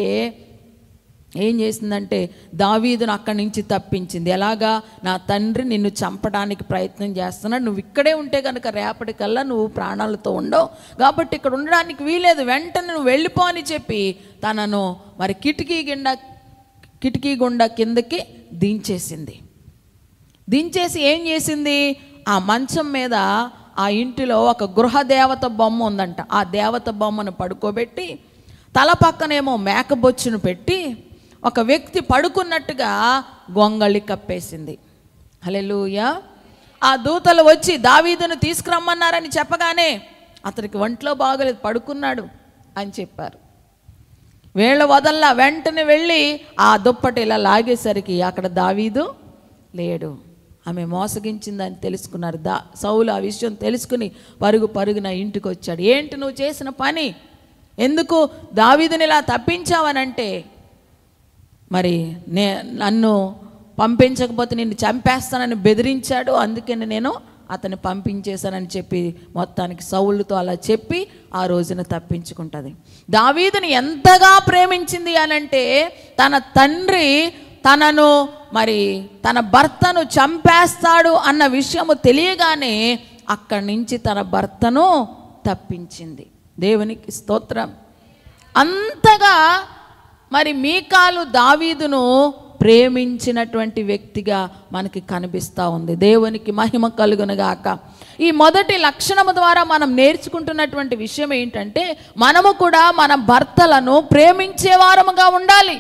S1: ఏం చేసిందంటే దావీదును అక్కడి నుంచి తప్పించింది ఎలాగా నా తండ్రి నిన్ను చంపడానికి ప్రయత్నం చేస్తున్నాడు నువ్వు ఇక్కడే ఉంటే కనుక రేపటికల్లా నువ్వు ప్రాణాలతో ఉండవు కాబట్టి ఇక్కడ ఉండడానికి వీలేదు వెంటనే నువ్వు వెళ్ళిపో అని చెప్పి తనను మరి కిటికీ గుండా కిటికీ గుండా కిందకి దించేసింది దించేసి ఏం చేసింది ఆ మంచం మీద ఆ ఇంటిలో ఒక గృహ దేవత బొమ్మ ఉందంట ఆ దేవత బొమ్మను పడుకోబెట్టి తల పక్కనేమో మేకబొచ్చును పెట్టి ఒక వ్యక్తి పడుకున్నట్టుగా గొంగళి కప్పేసింది హలెలూయ ఆ దూతలు వచ్చి దావీదును తీసుకురమ్మన్నారని చెప్పగానే అతనికి ఒంట్లో బాగలేదు పడుకున్నాడు అని చెప్పారు వేళ్ళ వదల్లా వెంటనే వెళ్ళి ఆ దుప్పటి ఇలా లాగేసరికి అక్కడ దావీదు లేడు ఆమె మోసగించిందని తెలుసుకున్నారు దా సౌలు ఆ విషయం తెలుసుకుని పరుగు పరుగున ఇంటికి వచ్చాడు ఏంటి నువ్వు చేసిన పని ఎందుకు దావీదుని ఇలా తప్పించావనంటే మరి నే నన్ను పంపించకపోతే నిన్ను చంపేస్తానని బెదిరించాడు అందుకని నేను అతన్ని పంపించేశానని చెప్పి మొత్తానికి సౌలుతో అలా చెప్పి ఆ రోజున తప్పించుకుంటుంది దావీదుని ఎంతగా ప్రేమించింది అనంటే తన తండ్రి తనను మరి తన భర్తను చంపేస్తాడు అన్న విషయము తెలియగానే అక్కడి నుంచి తన భర్తను తప్పించింది దేవునికి స్తోత్రం అంతగా మరి మీకాలు దావీదును ప్రేమించినటువంటి వ్యక్తిగా మనకి కనిపిస్తూ ఉంది దేవునికి మహిమ కలుగునగాక ఈ మొదటి లక్షణము ద్వారా మనం నేర్చుకుంటున్నటువంటి విషయం ఏంటంటే మనము కూడా మన భర్తలను ప్రేమించే వారముగా ఉండాలి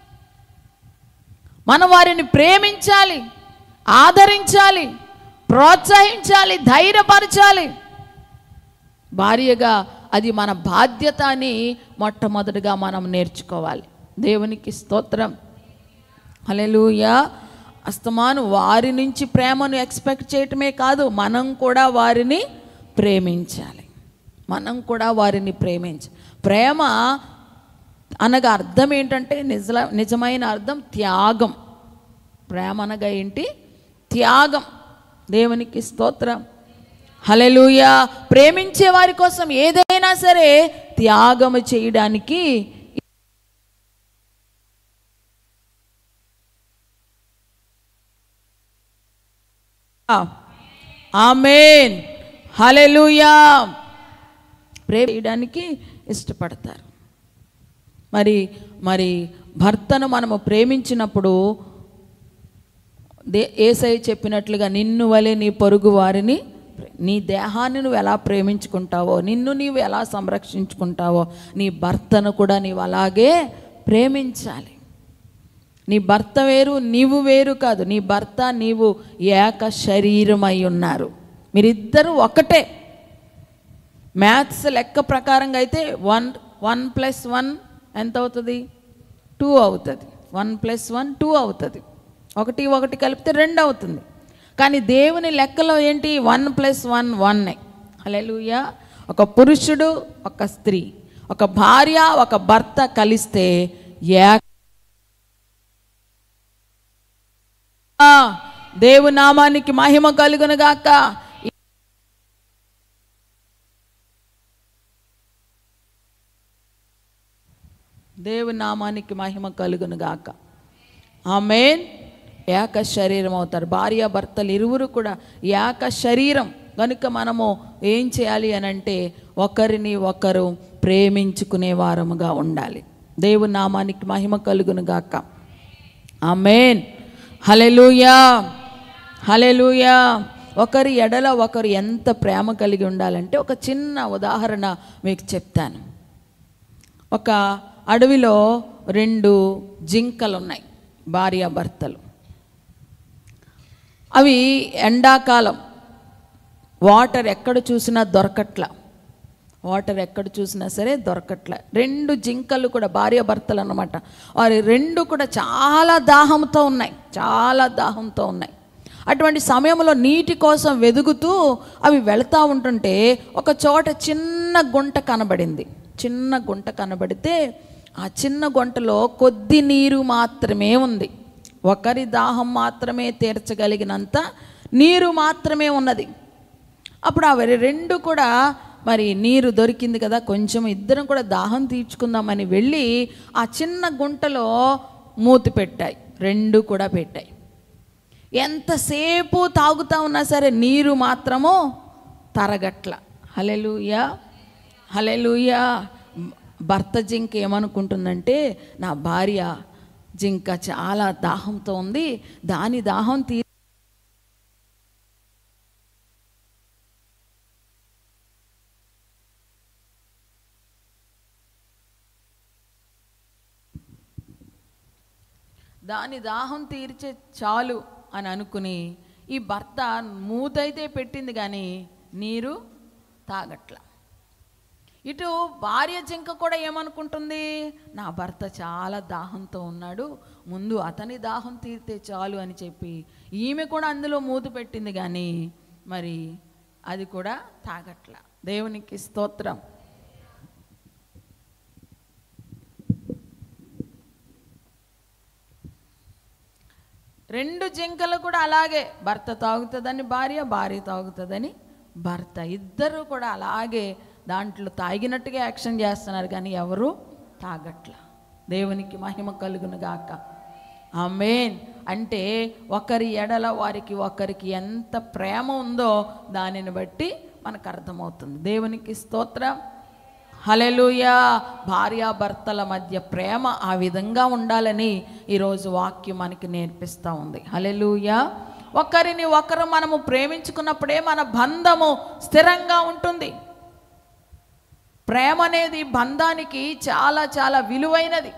S1: మనం వారిని ప్రేమించాలి ఆదరించాలి ప్రోత్సహించాలి ధైర్యపరచాలి భార్యగా అది మన బాధ్యత అని మొట్టమొదటిగా మనం నేర్చుకోవాలి దేవునికి స్తోత్రం హల్లెలూయా అస్తమాను వారి నుంచి ప్రేమను ఎక్స్పెక్ట్ చేయటమే కాదు మనం కూడా వారిని ప్రేమించాలి మనం కూడా వారిని ప్రేమించాలి ప్రేమ అనగా అర్థం ఏంటంటే నిజ నిజమైన అర్థం త్యాగం ప్రేమ అనగా ఏంటి త్యాగం దేవునికి స్తోత్రం హలెలూయా ప్రేమించే వారి కోసం ఏదైనా సరే త్యాగము చేయడానికి ఆమెన్ హలెలూయా ప్రేమ చేయడానికి ఇష్టపడతారు మరి మరి భర్తను మనము ప్రేమించినప్పుడు దే ఏసై చెప్పినట్లుగా నిన్ను వలె నీ పొరుగు వారిని నీ దేహాన్ని నువ్వు ఎలా ప్రేమించుకుంటావో నిన్ను నీవు ఎలా సంరక్షించుకుంటావో నీ భర్తను కూడా నీవు అలాగే ప్రేమించాలి నీ భర్త వేరు నీవు వేరు కాదు నీ భర్త నీవు ఏక శరీరమై ఉన్నారు మీరిద్దరూ ఒకటే మ్యాథ్స్ లెక్క ప్రకారంగా అయితే వన్ వన్ ప్లస్ వన్ ఎంత అవుతుంది టూ అవుతుంది వన్ ప్లస్ వన్ టూ అవుతుంది ఒకటి ఒకటి కలిపితే రెండు అవుతుంది కానీ దేవుని లెక్కలో ఏంటి వన్ ప్లస్ వన్ వన్నే హల్లెలూయా ఒక పురుషుడు ఒక స్త్రీ ఒక భార్య ఒక భర్త కలిస్తే ఏక దేవు నామానికి మహిమ కలుగునుగాక దేవు నామానికి మహిమ కలుగునుగాక ఆమెన్ ఏక శరీరం అవుతారు భార్య భర్తలు ఇరువురు కూడా ఏక శరీరం కనుక మనము ఏం చేయాలి అని అంటే ఒకరిని ఒకరు ప్రేమించుకునే వారముగా ఉండాలి దేవు నామానికి మహిమ కలుగునుగాక ఆమెన్ హలెలూయా హలెలూయా ఒకరి ఎడల ఒకరు ఎంత ప్రేమ కలిగి ఉండాలంటే ఒక చిన్న ఉదాహరణ మీకు చెప్తాను ఒక అడవిలో రెండు జింకలు ఉన్నాయి భార్యాభర్తలు అవి ఎండాకాలం వాటర్ ఎక్కడ చూసినా దొరకట్లా వాటర్ ఎక్కడ చూసినా సరే దొరకట్లే రెండు జింకలు కూడా భార్య భర్తలు అన్నమాట వారి రెండు కూడా చాలా దాహంతో ఉన్నాయి చాలా దాహంతో ఉన్నాయి అటువంటి సమయంలో నీటి కోసం వెదుగుతూ అవి వెళ్తూ ఉంటుంటే ఒక చోట చిన్న గుంట కనబడింది చిన్న గుంట కనబడితే ఆ చిన్న గుంటలో కొద్ది నీరు మాత్రమే ఉంది ఒకరి దాహం మాత్రమే తీర్చగలిగినంత నీరు మాత్రమే ఉన్నది అప్పుడు అవి రెండు కూడా మరి నీరు దొరికింది కదా కొంచెం ఇద్దరం కూడా దాహం తీర్చుకుందామని వెళ్ళి ఆ చిన్న గుంటలో మూతి పెట్టాయి రెండు కూడా పెట్టాయి ఎంతసేపు తాగుతా ఉన్నా సరే నీరు మాత్రము తరగట్ల హలెలుయా హలెలుయా భర్త జింక ఏమనుకుంటుందంటే నా భార్య జింక చాలా దాహంతో ఉంది దాని దాహం తీ దాని దాహం తీర్చే చాలు అని అనుకుని ఈ భర్త మూతైతే పెట్టింది కానీ నీరు తాగట్ల ఇటు భార్య జింక కూడా ఏమనుకుంటుంది నా భర్త చాలా దాహంతో ఉన్నాడు ముందు అతని దాహం తీరితే చాలు అని చెప్పి ఈమె కూడా అందులో మూత పెట్టింది కానీ మరి అది కూడా తాగట్ల దేవునికి స్తోత్రం రెండు జింకలు కూడా అలాగే భర్త తాగుతుందని భార్య భార్య తాగుతుందని భర్త ఇద్దరు కూడా అలాగే దాంట్లో తాగినట్టుగా యాక్షన్ చేస్తున్నారు కానీ ఎవరు తాగట్ల దేవునికి మహిమ కలుగును గాక ఆమెన్ అంటే ఒకరి ఎడల వారికి ఒకరికి ఎంత ప్రేమ ఉందో దానిని బట్టి మనకు అర్థమవుతుంది దేవునికి స్తోత్రం హలెలుయా భార్యాభర్తల మధ్య ప్రేమ ఆ విధంగా ఉండాలని ఈరోజు వాక్యం మనకి నేర్పిస్తూ ఉంది హలెలుయా ఒకరిని ఒకరు మనము ప్రేమించుకున్నప్పుడే మన బంధము స్థిరంగా ఉంటుంది ప్రేమ అనేది బంధానికి చాలా చాలా విలువైనది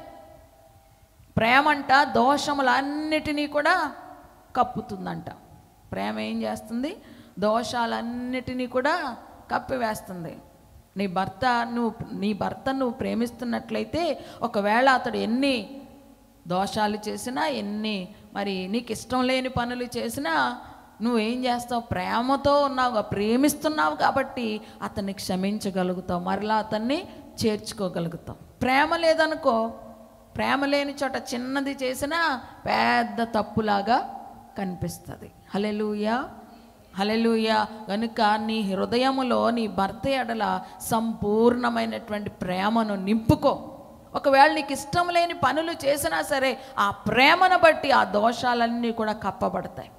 S1: ప్రేమంట దోషములన్నిటినీ కూడా కప్పుతుందంట ప్రేమ ఏం చేస్తుంది దోషాలన్నిటినీ కూడా కప్పివేస్తుంది నీ భర్త నువ్వు నీ భర్త నువ్వు ప్రేమిస్తున్నట్లయితే ఒకవేళ అతడు ఎన్ని దోషాలు చేసినా ఎన్ని మరి నీకు ఇష్టం లేని పనులు చేసినా నువ్వేం చేస్తావు ప్రేమతో ఉన్నావు ప్రేమిస్తున్నావు కాబట్టి అతన్ని క్షమించగలుగుతావు మరలా అతన్ని చేర్చుకోగలుగుతావు ప్రేమ లేదనుకో ప్రేమ లేని చోట చిన్నది చేసినా పెద్ద తప్పులాగా కనిపిస్తుంది హలెలుయా హలెలుయా కనుక నీ హృదయములో నీ భర్త ఎడల సంపూర్ణమైనటువంటి ప్రేమను నింపుకో ఒకవేళ నీకు ఇష్టం లేని పనులు చేసినా సరే ఆ ప్రేమను బట్టి ఆ దోషాలన్నీ కూడా కప్పబడతాయి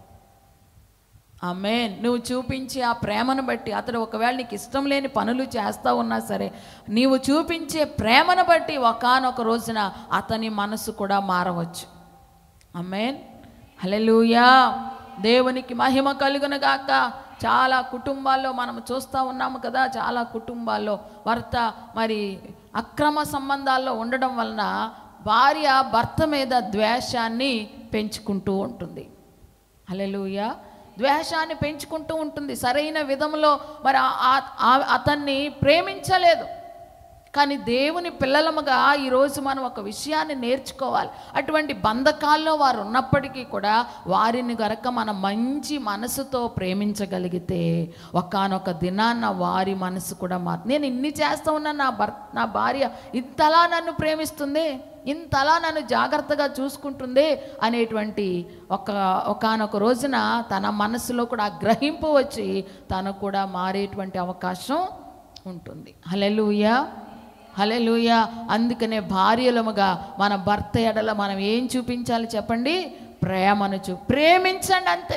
S1: ఆమె నువ్వు చూపించే ఆ ప్రేమను బట్టి అతడు ఒకవేళ నీకు ఇష్టం లేని పనులు చేస్తా ఉన్నా సరే నీవు చూపించే ప్రేమను బట్టి ఒకానొక రోజున అతని మనసు కూడా మారవచ్చు ఆమెన్ హలెలూయా దేవునికి మహిమ కలుగును గాక చాలా కుటుంబాల్లో మనం చూస్తూ ఉన్నాము కదా చాలా కుటుంబాల్లో భర్త మరి అక్రమ సంబంధాల్లో ఉండడం వలన భార్య భర్త మీద ద్వేషాన్ని పెంచుకుంటూ ఉంటుంది హలెలూయా ద్వేషాన్ని పెంచుకుంటూ ఉంటుంది సరైన విధంలో మరి ఆ- ఆ- ఆ- అతన్ని ప్రేమించలేదు కానీ దేవుని పిల్లలముగా ఈరోజు మనం ఒక విషయాన్ని నేర్చుకోవాలి అటువంటి బంధకాల్లో వారు ఉన్నప్పటికీ కూడా వారిని గనక మనం మంచి మనసుతో ప్రేమించగలిగితే ఒకానొక దినాన్న వారి మనసు కూడా మారు నేను ఇన్ని చేస్తా ఉన్నా నా భర్ నా భార్య ఇంతలా నన్ను ప్రేమిస్తుంది ఇంతలా నన్ను జాగ్రత్తగా చూసుకుంటుంది అనేటువంటి ఒక ఒకానొక రోజున తన మనసులో కూడా ఆ గ్రహింపు వచ్చి తను కూడా మారేటువంటి అవకాశం ఉంటుంది హలెలూయా హలెలూయా అందుకనే భార్యలముగా మన భర్త ఎడల మనం ఏం చూపించాలి చెప్పండి ప్రేమను చూ ప్రేమించండి అంతే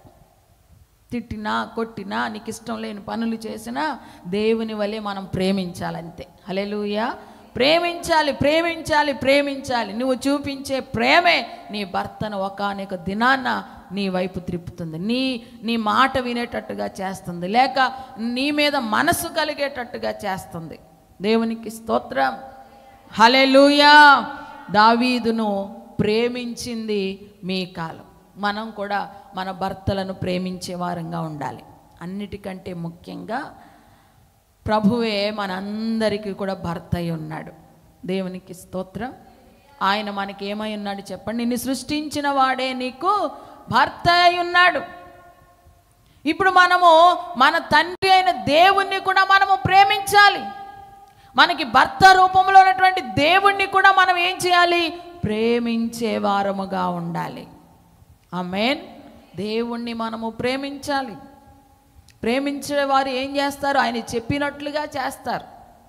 S1: తిట్టినా కొట్టినా నీకు ఇష్టం లేని పనులు చేసినా దేవుని వలె మనం ప్రేమించాలంతే హలెలూయా ప్రేమించాలి ప్రేమించాలి ప్రేమించాలి నువ్వు చూపించే ప్రేమే నీ భర్తను ఒకానొక దినాన్న నీ వైపు త్రిప్పుతుంది నీ నీ మాట వినేటట్టుగా చేస్తుంది లేక నీ మీద మనసు కలిగేటట్టుగా చేస్తుంది దేవునికి స్తోత్రం హలెలూయా దావీదును ప్రేమించింది మీ కాలం
S2: మనం కూడా మన భర్తలను ప్రేమించే వారంగా ఉండాలి అన్నిటికంటే ముఖ్యంగా ప్రభువే మనందరికీ కూడా భర్త అయి ఉన్నాడు దేవునికి స్తోత్రం ఆయన మనకి ఏమై ఉన్నాడు చెప్పండి నిన్ను సృష్టించిన వాడే నీకు భర్త అయి ఉన్నాడు ఇప్పుడు మనము మన తండ్రి అయిన దేవుణ్ణి కూడా మనము ప్రేమించాలి మనకి భర్త రూపంలో ఉన్నటువంటి దేవుణ్ణి కూడా మనం ఏం చేయాలి ప్రేమించే వారముగా ఉండాలి ఆమెన్ దేవుణ్ణి మనము ప్రేమించాలి ప్రేమించే వారు ఏం చేస్తారు ఆయన చెప్పినట్లుగా చేస్తారు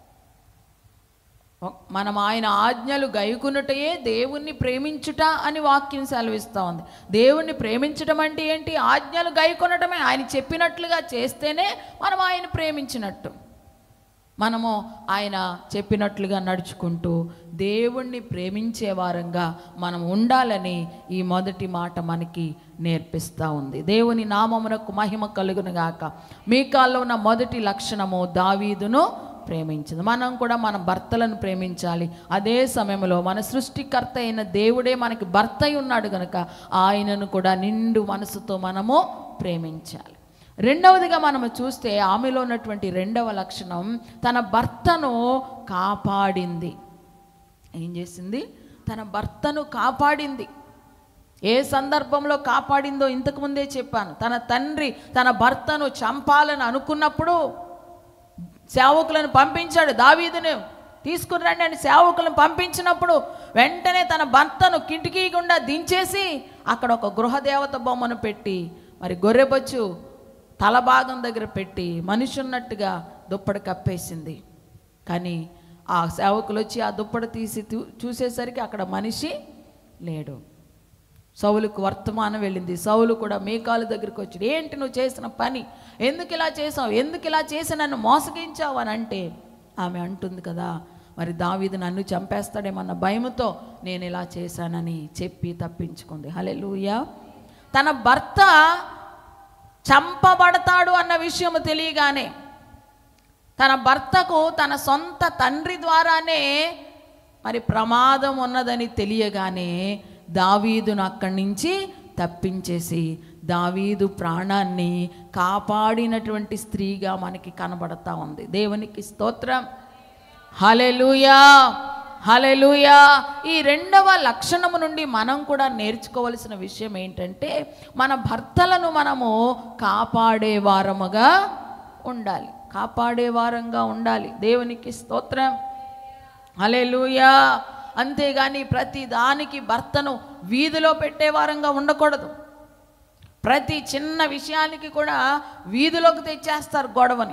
S2: ఒక్- మనం ఆయన ఆజ్ఞలు గైకునుటయే దేవుణ్ణి ప్రేమించుట అని వాక్యం సెలవిస్తూ ఉంది దేవుణ్ణి ప్రేమించడం అంటే ఏంటి ఆజ్ఞలు గైకొనటమే ఆయన చెప్పినట్లుగా చేస్తేనే మనం ఆయన ప్రేమించినట్టు మనము ఆయన చెప్పినట్లుగా నడుచుకుంటూ దేవుణ్ణి ప్రేమించే వారంగా మనం ఉండాలని ఈ మొదటి మాట మనకి నేర్పిస్తూ ఉంది దేవుని నామమునకు మహిమ కలుగును గాక మీకాల్లో ఉన్న మొదటి లక్షణము దావీదును ప్రేమించింది మనం కూడా మన భర్తలను ప్రేమించాలి అదే సమయంలో మన సృష్టికర్త అయిన దేవుడే మనకి భర్త అయి ఉన్నాడు కనుక ఆయనను కూడా నిండు మనసుతో మనము ప్రేమించాలి రెండవదిగా మనము చూస్తే ఆమెలో ఉన్నటువంటి రెండవ లక్షణం తన భర్తను కాపాడింది ఏం చేసింది తన భర్తను కాపాడింది ఏ సందర్భంలో కాపాడిందో ఇంతకుముందే చెప్పాను తన తండ్రి తన భర్తను చంపాలని అనుకున్నప్పుడు సేవకులను పంపించాడు దావీదును తీసుకుని రండి అని సేవకులను పంపించినప్పుడు వెంటనే తన భర్తను కిటికీ గుండా దించేసి అక్కడ ఒక గృహదేవత బొమ్మను పెట్టి మరి గొర్రెబొచ్చు తల భాగం దగ్గర పెట్టి మనిషి ఉన్నట్టుగా దుప్పటి కప్పేసింది కానీ ఆ సేవకులు వచ్చి ఆ దుప్పటి తీసి చూ- చూసేసరికి అక్కడ మనిషి లేడు సౌలుకు వర్తమానం వెళ్ళింది సౌలు కూడా మేకాలు దగ్గరికి వచ్చి ఏంటి నువ్వు చేసిన పని ఎందుకు ఇలా చేసావు ఎందుకు ఇలా చేసి నన్ను మోసగించావు అని అంటే ఆమె అంటుంది కదా మరి దావీదు నన్ను చంపేస్తాడేమన్న భయముతో నేను ఇలా చేశానని చెప్పి తప్పించుకుంది హలెలూయా తన భర్త చంపబడతాడు అన్న విషయం తెలియగానే తన భర్తకు తన సొంత తండ్రి ద్వారానే మరి ప్రమాదం ఉన్నదని తెలియగానే దావీదును అక్కడి నుంచి తప్పించేసి దావీదు ప్రాణాన్ని కాపాడినటువంటి స్త్రీగా మనకి కనబడతా ఉంది దేవునికి స్తోత్రం హలెలూయా హలెలూయా ఈ రెండవ లక్షణము నుండి మనం కూడా నేర్చుకోవలసిన విషయం ఏంటంటే మన భర్తలను మనము కాపాడే వారముగా ఉండాలి కాపాడే వారంగా ఉండాలి దేవునికి స్తోత్రం హలెలూయా అంతేగాని ప్రతి దానికి భర్తను వీధిలో పెట్టే వారంగా ఉండకూడదు ప్రతి చిన్న విషయానికి కూడా వీధిలోకి తెచ్చేస్తారు గొడవని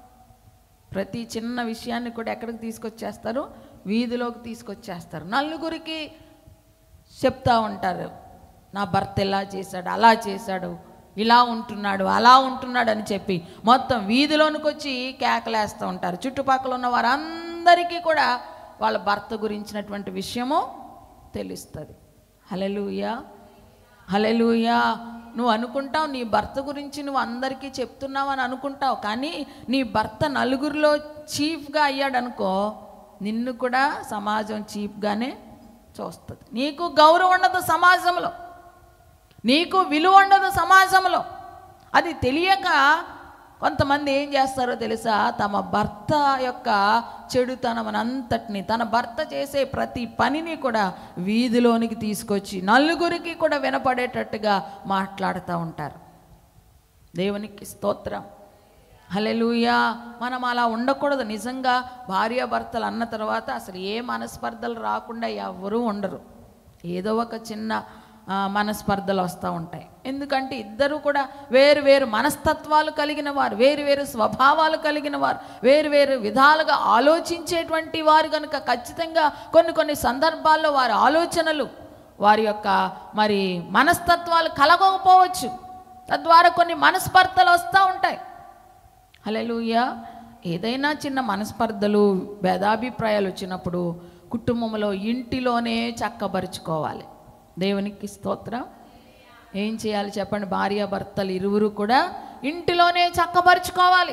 S2: ప్రతి చిన్న విషయాన్ని కూడా ఎక్కడికి తీసుకొచ్చేస్తారు వీధిలోకి తీసుకొచ్చేస్తారు నలుగురికి చెప్తా ఉంటారు నా భర్త ఇలా చేశాడు అలా చేశాడు ఇలా ఉంటున్నాడు అలా ఉంటున్నాడు అని చెప్పి మొత్తం వీధిలోనికి వచ్చి కేకలేస్తూ ఉంటారు చుట్టుపక్కల ఉన్న వారందరికీ కూడా వాళ్ళ భర్త గురించినటువంటి విషయము తెలుస్తుంది హలెలూయా హలెలూయా నువ్వు అనుకుంటావు నీ భర్త గురించి నువ్వు అందరికీ చెప్తున్నావు అని అనుకుంటావు కానీ నీ భర్త నలుగురిలో చీఫ్గా అయ్యాడనుకో నిన్ను కూడా సమాజం చీఫ్గానే చూస్తుంది నీకు గౌరవం ఉండదు సమాజంలో నీకు విలువ ఉండదు సమాజంలో అది తెలియక కొంతమంది ఏం చేస్తారో తెలుసా తమ భర్త యొక్క చెడుతనమనంతటిని తన భర్త చేసే ప్రతి పనిని కూడా వీధిలోనికి తీసుకొచ్చి నలుగురికి కూడా వినపడేటట్టుగా మాట్లాడుతూ ఉంటారు దేవునికి స్తోత్రం హలెలూయా మనం అలా ఉండకూడదు నిజంగా భార్యాభర్తలు అన్న తర్వాత అసలు ఏ మనస్పర్ధలు రాకుండా ఎవరూ ఉండరు ఏదో ఒక చిన్న ఆ, మనస్పర్ధలు వస్తూ ఉంటాయి ఎందుకంటే ఇద్దరు కూడా వేరు వేరు మనస్తత్వాలు కలిగిన వారు వేరు వేరు స్వభావాలు కలిగిన వారు వేరు వేరు విధాలుగా ఆలోచించేటువంటి వారు కనుక ఖచ్చితంగా కొన్ని కొన్ని సందర్భాల్లో వారి ఆలోచనలు వారి యొక్క మరి మనస్తత్వాలు కలగకపోవచ్చు తద్వారా కొన్ని మనస్పర్ధలు వస్తూ ఉంటాయి హలెలూయా ఏదైనా చిన్న మనస్పర్ధలు భేదాభిప్రాయాలు వచ్చినప్పుడు కుటుంబంలో ఇంటిలోనే చక్కబరుచుకోవాలి దేవునికి స్తోత్రం ఏం చేయాలి చెప్పండి భార్య భర్తలు ఇరువురు కూడా ఇంటిలోనే చక్కబరుచుకోవాలి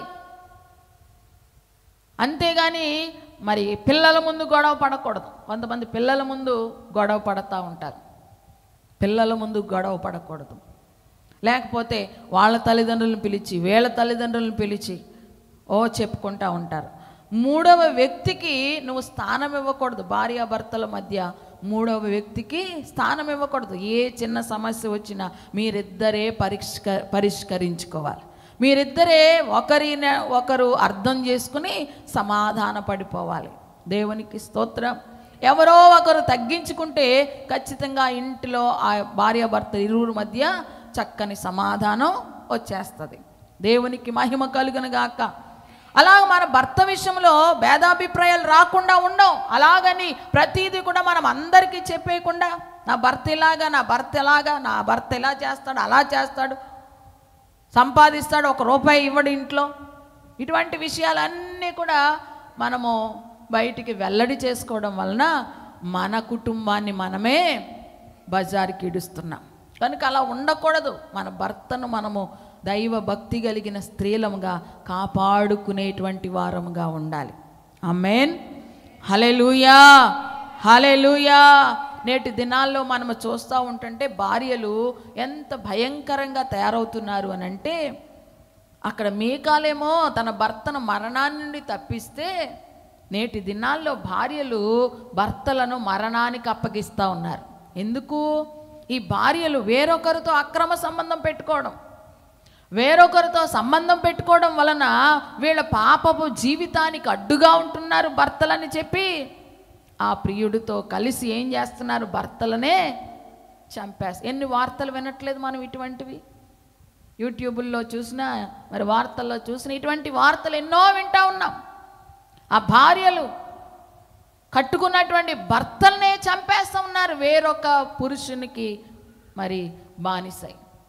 S2: అంతేగాని మరి పిల్లల ముందు గొడవ పడకూడదు కొంతమంది పిల్లల ముందు గొడవ పడతా ఉంటారు పిల్లల ముందు గొడవ పడకూడదు లేకపోతే వాళ్ళ తల్లిదండ్రులను పిలిచి వీళ్ళ తల్లిదండ్రులను పిలిచి ఓ చెప్పుకుంటా ఉంటారు మూడవ వ్యక్తికి నువ్వు స్థానం ఇవ్వకూడదు భార్యాభర్తల మధ్య మూడవ వ్యక్తికి స్థానం ఇవ్వకూడదు ఏ చిన్న సమస్య వచ్చినా మీరిద్దరే పరిష్క పరిష్కరించుకోవాలి మీరిద్దరే ఒకరిని ఒకరు అర్థం చేసుకుని సమాధాన పడిపోవాలి దేవునికి స్తోత్రం ఎవరో ఒకరు తగ్గించుకుంటే ఖచ్చితంగా ఇంటిలో ఆ భార్యాభర్త ఇరువురు మధ్య చక్కని సమాధానం వచ్చేస్తుంది దేవునికి మహిమ కలుగును గాక అలాగ మన భర్త విషయంలో భేదాభిప్రాయాలు రాకుండా ఉండవు అలాగని ప్రతిదీ కూడా మనం అందరికీ చెప్పేయకుండా నా భర్త ఇలాగా నా భర్త ఎలాగా నా భర్త ఎలా చేస్తాడు అలా చేస్తాడు సంపాదిస్తాడు ఒక రూపాయి ఇవ్వడు ఇంట్లో ఇటువంటి విషయాలన్నీ కూడా మనము బయటికి వెల్లడి చేసుకోవడం వలన మన కుటుంబాన్ని మనమే బజార్కి ఇడుస్తున్నాం కనుక అలా ఉండకూడదు మన భర్తను మనము దైవ భక్తి కలిగిన స్త్రీలముగా కాపాడుకునేటువంటి వారముగా ఉండాలి అమ్మేన్ హలెలూయా హలెలూయా నేటి దినాల్లో మనము చూస్తూ ఉంటుంటే భార్యలు ఎంత భయంకరంగా తయారవుతున్నారు అని అంటే అక్కడ మీకాలేమో తన భర్తను మరణాన్ని నుండి తప్పిస్తే నేటి దినాల్లో భార్యలు భర్తలను మరణానికి అప్పగిస్తూ ఉన్నారు ఎందుకు ఈ భార్యలు వేరొకరితో అక్రమ సంబంధం పెట్టుకోవడం వేరొకరితో సంబంధం పెట్టుకోవడం వలన వీళ్ళ పాపపు జీవితానికి అడ్డుగా ఉంటున్నారు భర్తలని చెప్పి ఆ ప్రియుడితో కలిసి ఏం చేస్తున్నారు భర్తలనే చంపేస్ ఎన్ని వార్తలు వినట్లేదు మనం ఇటువంటివి యూట్యూబుల్లో చూసినా మరి వార్తల్లో చూసిన ఇటువంటి వార్తలు ఎన్నో వింటా ఉన్నాం ఆ భార్యలు కట్టుకున్నటువంటి భర్తలనే చంపేస్తూ ఉన్నారు వేరొక పురుషునికి మరి బానిసై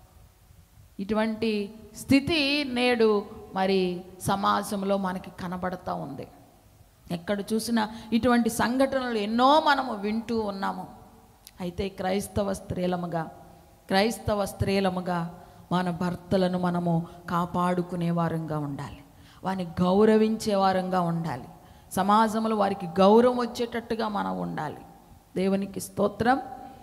S2: ఇటువంటి స్థితి నేడు మరి సమాజంలో మనకి కనబడతా ఉంది ఎక్కడ చూసినా ఇటువంటి సంఘటనలు ఎన్నో మనము వింటూ ఉన్నాము అయితే క్రైస్తవ స్త్రీలముగా క్రైస్తవ స్త్రీలముగా మన భర్తలను మనము కాపాడుకునే వారంగా ఉండాలి వారిని గౌరవించే వారంగా ఉండాలి సమాజంలో వారికి గౌరవం వచ్చేటట్టుగా మనం ఉండాలి దేవునికి స్తోత్రం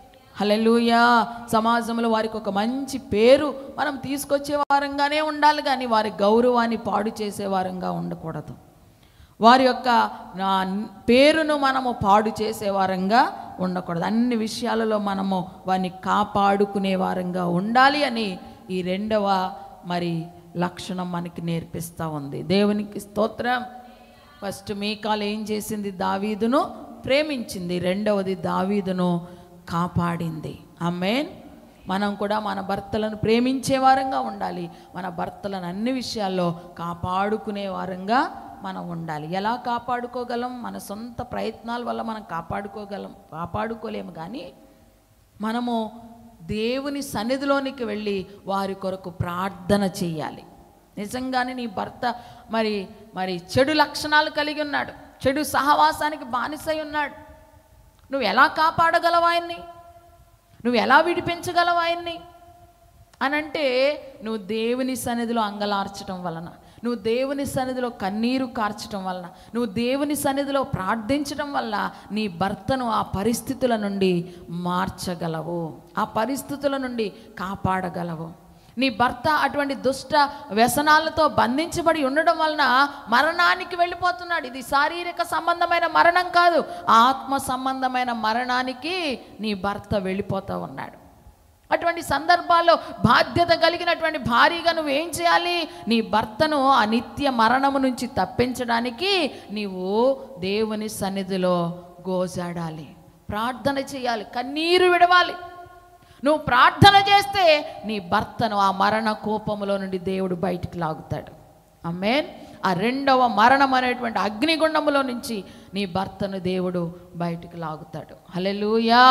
S2: హలెలూయా సమాజంలో వారికి ఒక మంచి పేరు మనం తీసుకొచ్చే వారంగానే ఉండాలి కానీ వారి గౌరవాన్ని పాడు చేసే వారంగా ఉండకూడదు వారి యొక్క నా పేరును మనము పాడు చేసే వారంగా ఉండకూడదు అన్ని విషయాలలో మనము వారిని కాపాడుకునే వారంగా ఉండాలి అని ఈ రెండవ మరి లక్షణం మనకి నేర్పిస్తూ ఉంది దేవునికి స్తోత్రం ఫస్ట్ మీకాలు ఏం చేసింది దావీదును ప్రేమించింది రెండవది దావీదును కాపాడింది ఆమెన్ మనం కూడా మన భర్తలను ప్రేమించే వారంగా ఉండాలి మన భర్తలను అన్ని విషయాల్లో కాపాడుకునే వారంగా మనం ఉండాలి ఎలా కాపాడుకోగలం మన సొంత ప్రయత్నాల వల్ల మనం కాపాడుకోగలం కాపాడుకోలేము కానీ మనము దేవుని సన్నిధిలోనికి వెళ్ళి వారి కొరకు ప్రార్థన చేయాలి నిజంగానే నీ భర్త మరి మరి చెడు లక్షణాలు కలిగి ఉన్నాడు చెడు సహవాసానికి బానిసై ఉన్నాడు నువ్వు ఎలా కాపాడగలవు ఆయన్ని నువ్వు ఎలా విడిపించగలవు ఆయన్ని అని అంటే నువ్వు దేవుని సన్నిధిలో అంగలార్చడం వలన నువ్వు దేవుని సన్నిధిలో కన్నీరు కార్చడం వలన నువ్వు దేవుని సన్నిధిలో ప్రార్థించడం వల్ల నీ భర్తను ఆ పరిస్థితుల నుండి మార్చగలవు ఆ పరిస్థితుల నుండి కాపాడగలవు నీ భర్త అటువంటి దుష్ట వ్యసనాలతో బంధించబడి ఉండడం వలన మరణానికి వెళ్ళిపోతున్నాడు ఇది శారీరక సంబంధమైన మరణం కాదు ఆత్మ సంబంధమైన మరణానికి నీ భర్త వెళ్ళిపోతూ ఉన్నాడు అటువంటి సందర్భాల్లో బాధ్యత కలిగినటువంటి భారీగా నువ్వు ఏం చేయాలి నీ భర్తను ఆ నిత్య మరణము నుంచి తప్పించడానికి నీవు దేవుని సన్నిధిలో గోజాడాలి ప్రార్థన చేయాలి కన్నీరు విడవాలి నువ్వు ప్రార్థన చేస్తే నీ భర్తను ఆ మరణ కోపములో నుండి దేవుడు బయటికి లాగుతాడు అమ్మేన్ ఆ రెండవ మరణం అనేటువంటి అగ్నిగుండములో నుంచి నీ భర్తను దేవుడు బయటికి లాగుతాడు హలెలూయా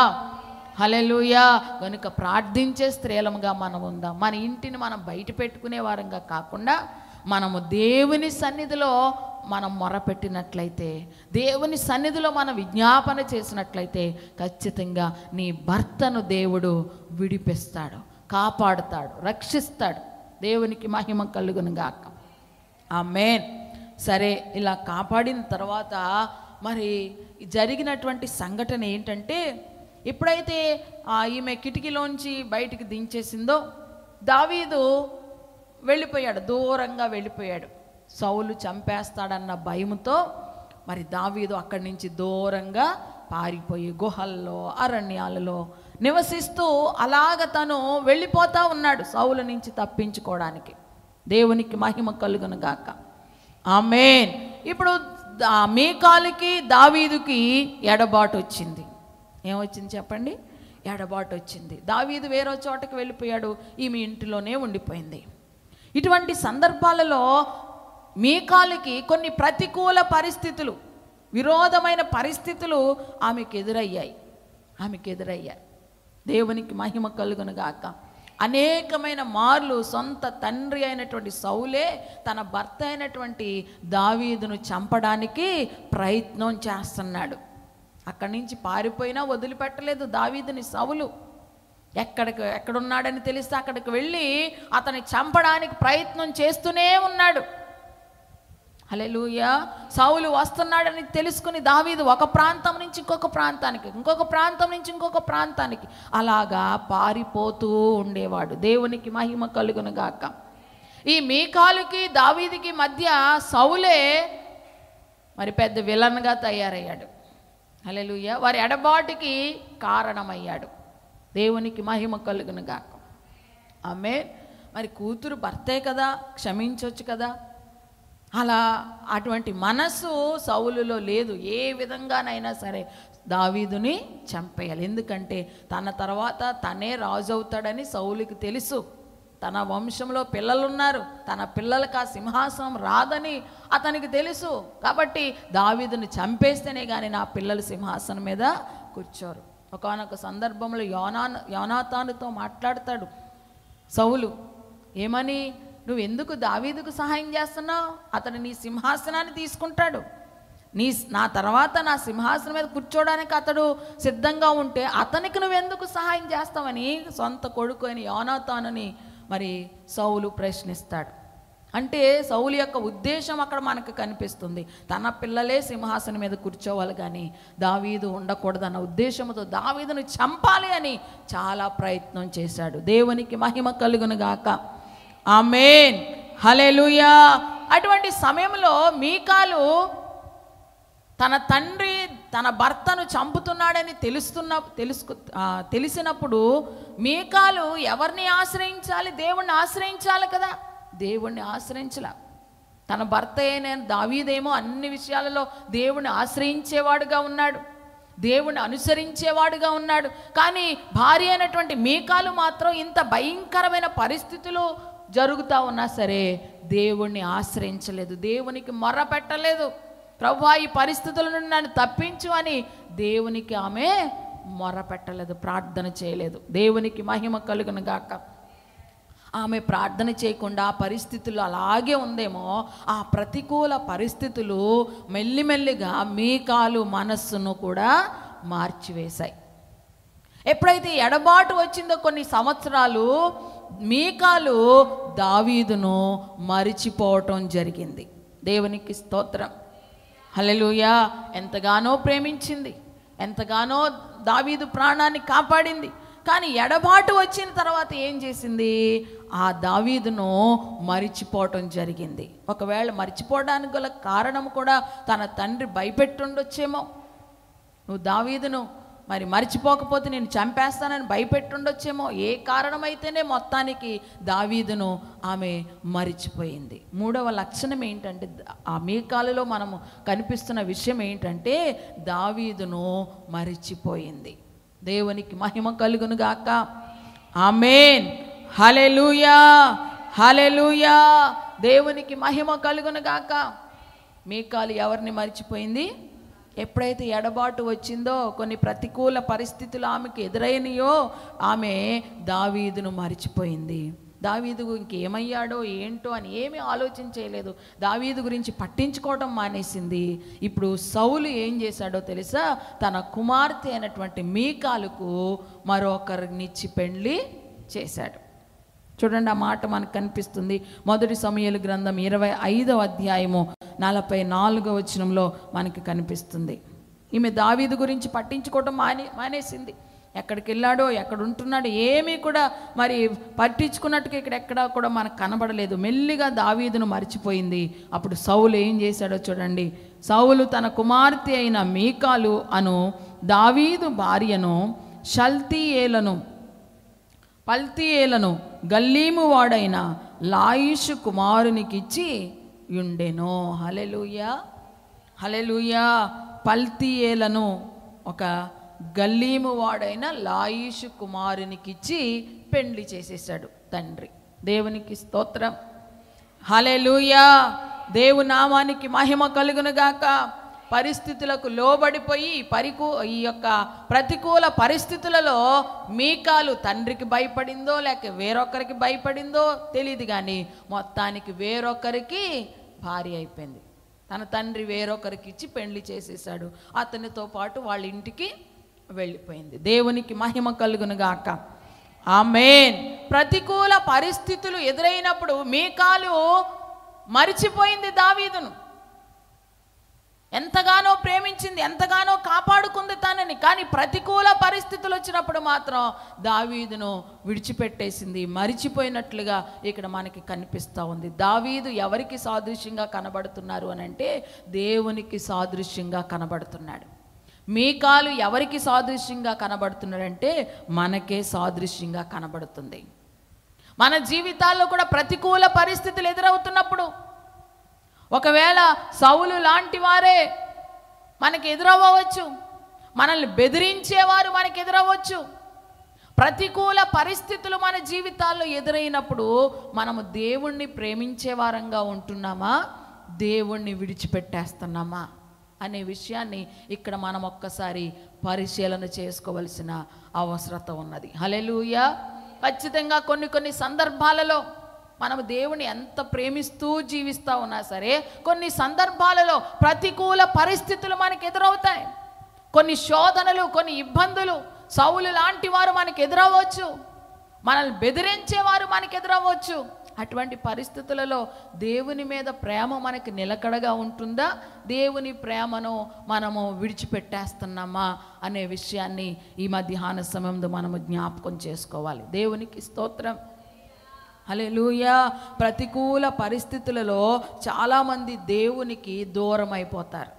S2: హలెలూయా కనుక ప్రార్థించే స్త్రీలముగా మనం ఉందాం మన ఇంటిని మనం బయట పెట్టుకునే వారంగా కాకుండా మనము దేవుని సన్నిధిలో మనం మొరపెట్టినట్లయితే దేవుని సన్నిధిలో మనం విజ్ఞాపన చేసినట్లయితే ఖచ్చితంగా నీ భర్తను దేవుడు విడిపిస్తాడు కాపాడుతాడు రక్షిస్తాడు దేవునికి మహిమ కలుగును గాక ఆమెన్ సరే ఇలా కాపాడిన తర్వాత మరి జరిగినటువంటి సంఘటన ఏంటంటే ఎప్పుడైతే ఆ ఈమె కిటికీలోంచి బయటికి దించేసిందో దావీదు వెళ్ళిపోయాడు దూరంగా వెళ్ళిపోయాడు సౌలు చంపేస్తాడన్న భయంతో మరి దావీదు అక్కడి నుంచి దూరంగా పారిపోయి గుహల్లో అరణ్యాలలో నివసిస్తూ అలాగ తను వెళ్ళిపోతా ఉన్నాడు సౌలు నుంచి తప్పించుకోవడానికి దేవునికి మహిమ కలుగును గాక ఆమెన్ ఇప్పుడు దా- మీకాలుకి దావీదుకి ఎడబాటు వచ్చింది ఏమొచ్చింది చెప్పండి ఎడబాటు వచ్చింది దావీదు వేరే చోటకి వెళ్ళిపోయాడు ఈమె ఇంటిలోనే ఉండిపోయింది ఇటువంటి సందర్భాలలో మీకాలుకి కొన్ని ప్రతికూల పరిస్థితులు విరోధమైన పరిస్థితులు ఆమెకు ఎదురయ్యాయి ఆమెకు ఎదురయ్యాయి దేవునికి మహిమ కలుగును గాక అనేకమైన మార్లు సొంత తండ్రి అయినటువంటి సౌలే తన భర్త అయినటువంటి దావీదును చంపడానికి ప్రయత్నం చేస్తున్నాడు అక్కడి నుంచి పారిపోయినా వదిలిపెట్టలేదు దావీదుని సౌలు ఎక్కడికి ఎక్కడున్నాడని తెలిస్తే అక్కడికి వెళ్ళి అతన్ని చంపడానికి ప్రయత్నం చేస్తూనే ఉన్నాడు హల్లెలూయా సౌలు వస్తున్నాడని తెలుసుకుని దావీదు ఒక ప్రాంతం నుంచి ఇంకొక ప్రాంతానికి ఇంకొక ప్రాంతం నుంచి ఇంకొక ప్రాంతానికి అలాగా పారిపోతూ ఉండేవాడు దేవునికి మహిమ కలుగును గాక ఈ మీకాలుకి దావీదికి మధ్య సౌలే మరి పెద్ద విలన్గా తయారయ్యాడు హల్లెలూయా వారి ఎడబాటుకి కారణమయ్యాడు దేవునికి మహిమ కలుగును గాక ఆమె మరి కూతురు భర్తే కదా క్షమించవచ్చు కదా అలా అటువంటి మనసు సౌలులో లేదు ఏ విధంగానైనా సరే దావీదుని చంపేయాలి ఎందుకంటే తన తర్వాత తనే రాజు అవుతాడని సౌలుకి తెలుసు తన వంశంలో పిల్లలున్నారు తన పిల్లలకు ఆ సింహాసనం రాదని అతనికి తెలుసు కాబట్టి దావీదుని చంపేస్తేనే కానీ నా పిల్లలు సింహాసనం మీద కూర్చోరు ఒకనొక సందర్భంలో యోనా యోనాతానుతో మాట్లాడతాడు సౌలు ఏమని నువ్వు ఎందుకు దావీదుకు సహాయం చేస్తున్నావు అతను నీ సింహాసనాన్ని తీసుకుంటాడు నీ నా తర్వాత నా సింహాసనం మీద కూర్చోడానికి అతడు సిద్ధంగా ఉంటే అతనికి నువ్వెందుకు సహాయం చేస్తావని సొంత కొడుకు అని యోనాతానుని మరి సౌలు ప్రశ్నిస్తాడు అంటే సౌలు యొక్క ఉద్దేశం అక్కడ మనకు కనిపిస్తుంది తన పిల్లలే సింహాసనం మీద కూర్చోవాలి కానీ దావీదు ఉండకూడదన్న ఉద్దేశంతో దావీదును చంపాలి అని చాలా ప్రయత్నం చేశాడు దేవునికి మహిమ కలుగును గాక ఆమెన్ హలెలుయా అటువంటి సమయంలో మీకాలు తన తండ్రి తన భర్తను చంపుతున్నాడని తెలుస్తున్న తెలుసుకు ఆ, తెలిసినప్పుడు మీకాలు ఎవరిని ఆశ్రయించాలి దేవుణ్ణి ఆశ్రయించాలి కదా దేవుణ్ణి ఆశ్రయించలా తన భర్త అయిన దావీదేమో అన్ని విషయాలలో దేవుణ్ణి ఆశ్రయించేవాడుగా ఉన్నాడు దేవుణ్ణి అనుసరించేవాడుగా ఉన్నాడు కానీ భార్య అయినటువంటి మీకాలు మాత్రం ఇంత భయంకరమైన పరిస్థితులు జరుగుతూ ఉన్నా సరే దేవుణ్ణి ఆశ్రయించలేదు దేవునికి మొర్ర పెట్టలేదు ప్రభా ఈ పరిస్థితుల నుండి నన్ను తప్పించు అని దేవునికి ఆమె మొర్ర పెట్టలేదు ప్రార్థన చేయలేదు దేవునికి మహిమ కలుగును గాక ఆమె ప్రార్థన చేయకుండా ఆ పరిస్థితులు అలాగే ఉందేమో ఆ ప్రతికూల పరిస్థితులు మెల్లిమెల్లిగా మీకాలు మనస్సును కూడా మార్చివేశాయి ఎప్పుడైతే ఎడబాటు వచ్చిందో కొన్ని సంవత్సరాలు మీకాలు దావీదును మరిచిపోవటం జరిగింది దేవునికి స్తోత్రం హల్లెలూయా ఎంతగానో ప్రేమించింది ఎంతగానో దావీదు ప్రాణాన్ని కాపాడింది కానీ ఎడబాటు వచ్చిన తర్వాత ఏం చేసింది ఆ దావీదును మరిచిపోవటం జరిగింది ఒకవేళ మరిచిపోవడానికి గల కారణం కూడా తన తండ్రి భయపెట్టుండొచ్చేమో నువ్వు దావీదును మరి మర్చిపోకపోతే నేను చంపేస్తానని భయపెట్టుండొచ్చేమో ఏ కారణమైతేనే మొత్తానికి దావీదును ఆమె మరిచిపోయింది మూడవ లక్షణం ఏంటంటే ఆ మీకాలలో మనము కనిపిస్తున్న విషయం ఏంటంటే దావీదును మరిచిపోయింది దేవునికి మహిమ కలుగును గాక ఆమెన్ హలెలూయా హలెలూయా దేవునికి మహిమ కలుగును గాక మీకాలు ఎవరిని మరిచిపోయింది ఎప్పుడైతే ఎడబాటు వచ్చిందో కొన్ని ప్రతికూల పరిస్థితులు ఆమెకు ఎదురైనయో ఆమె దావీదును మరిచిపోయింది దావీదు ఇంకేమయ్యాడో ఏంటో అని ఏమీ ఆలోచన చేయలేదు దావీదు గురించి పట్టించుకోవడం మానేసింది ఇప్పుడు సౌలు ఏం చేశాడో తెలుసా తన కుమార్తె అయినటువంటి మీకాలుకు మరొకరినిచ్చి పెండ్లి చేశాడు చూడండి ఆ మాట మనకు కనిపిస్తుంది మొదటి సమయలు గ్రంథం ఇరవై ఐదవ అధ్యాయము నలభై నాలుగవ వచనంలో మనకి కనిపిస్తుంది ఈమె దావీదు గురించి పట్టించుకోవటం మానే మానేసింది ఎక్కడికి వెళ్ళాడో ఎక్కడ ఉంటున్నాడో ఏమీ కూడా మరి పట్టించుకున్నట్టుగా ఇక్కడ ఎక్కడా కూడా మనకు కనబడలేదు మెల్లిగా దావీదును మర్చిపోయింది అప్పుడు సౌలు ఏం చేశాడో చూడండి సౌలు తన కుమార్తె అయిన మీకాలు అను దావీదు భార్యను షల్తీయేలను పల్తీయేలను గల్లీము వాడైన లాయిషు కుమారునికిచ్చి యుండెను హలెలుయా హలెలుయా పల్తీయేలను ఒక గల్లీము వాడైన లాయిషు కుమారునికిచ్చి పెండ్లి చేసేసాడు తండ్రి దేవునికి స్తోత్రం హలెలుయా దేవు నామానికి మహిమ కలుగును గాక పరిస్థితులకు లోబడిపోయి పరికూ ఈ యొక్క ప్రతికూల పరిస్థితులలో మీకాలు తండ్రికి భయపడిందో లేక వేరొకరికి భయపడిందో తెలియదు కానీ మొత్తానికి వేరొకరికి భార్య అయిపోయింది తన తండ్రి వేరొకరికి ఇచ్చి పెళ్లి చేసేసాడు అతనితో పాటు వాళ్ళ ఇంటికి వెళ్ళిపోయింది దేవునికి మహిమ కలుగును గాక ఆమెన్ ప్రతికూల పరిస్థితులు ఎదురైనప్పుడు మీకాలు మరిచిపోయింది దావీదును ఎంతగానో ప్రేమించింది ఎంతగానో కాపాడుకుంది తనని కానీ ప్రతికూల పరిస్థితులు వచ్చినప్పుడు మాత్రం దావీదును విడిచిపెట్టేసింది మరిచిపోయినట్లుగా ఇక్కడ మనకి కనిపిస్తూ ఉంది దావీదు ఎవరికి సాదృశ్యంగా కనబడుతున్నారు అని అంటే దేవునికి సాదృశ్యంగా కనబడుతున్నాడు మీకాలు ఎవరికి సాదృశ్యంగా కనబడుతున్నాడంటే మనకే సాదృశ్యంగా కనబడుతుంది మన జీవితాల్లో కూడా ప్రతికూల పరిస్థితులు ఎదురవుతున్నప్పుడు ఒకవేళ సౌలు లాంటి వారే మనకి ఎదురవ్వచ్చు మనల్ని బెదిరించేవారు మనకి ఎదురవ్వచ్చు ప్రతికూల పరిస్థితులు మన జీవితాల్లో ఎదురైనప్పుడు మనము దేవుణ్ణి ప్రేమించే వారంగా ఉంటున్నామా దేవుణ్ణి విడిచిపెట్టేస్తున్నామా అనే విషయాన్ని ఇక్కడ మనం ఒక్కసారి పరిశీలన చేసుకోవలసిన అవసరత ఉన్నది హలెలూయా ఖచ్చితంగా కొన్ని కొన్ని సందర్భాలలో మనం దేవుని ఎంత ప్రేమిస్తూ జీవిస్తూ ఉన్నా సరే కొన్ని సందర్భాలలో ప్రతికూల పరిస్థితులు మనకు ఎదురవుతాయి కొన్ని శోధనలు కొన్ని ఇబ్బందులు సౌలు లాంటి వారు మనకు ఎదురవ్వచ్చు మనల్ని బెదిరించేవారు మనకు ఎదురవ్వచ్చు అటువంటి పరిస్థితులలో దేవుని మీద ప్రేమ మనకి నిలకడగా ఉంటుందా దేవుని ప్రేమను మనము విడిచిపెట్టేస్తున్నామా అనే విషయాన్ని ఈ మధ్యాహ్న సమయంలో మనము జ్ఞాపకం చేసుకోవాలి దేవునికి స్తోత్రం హల్లెలూయా ప్రతికూల పరిస్థితులలో చాలామంది దేవునికి దూరం అయిపోతారు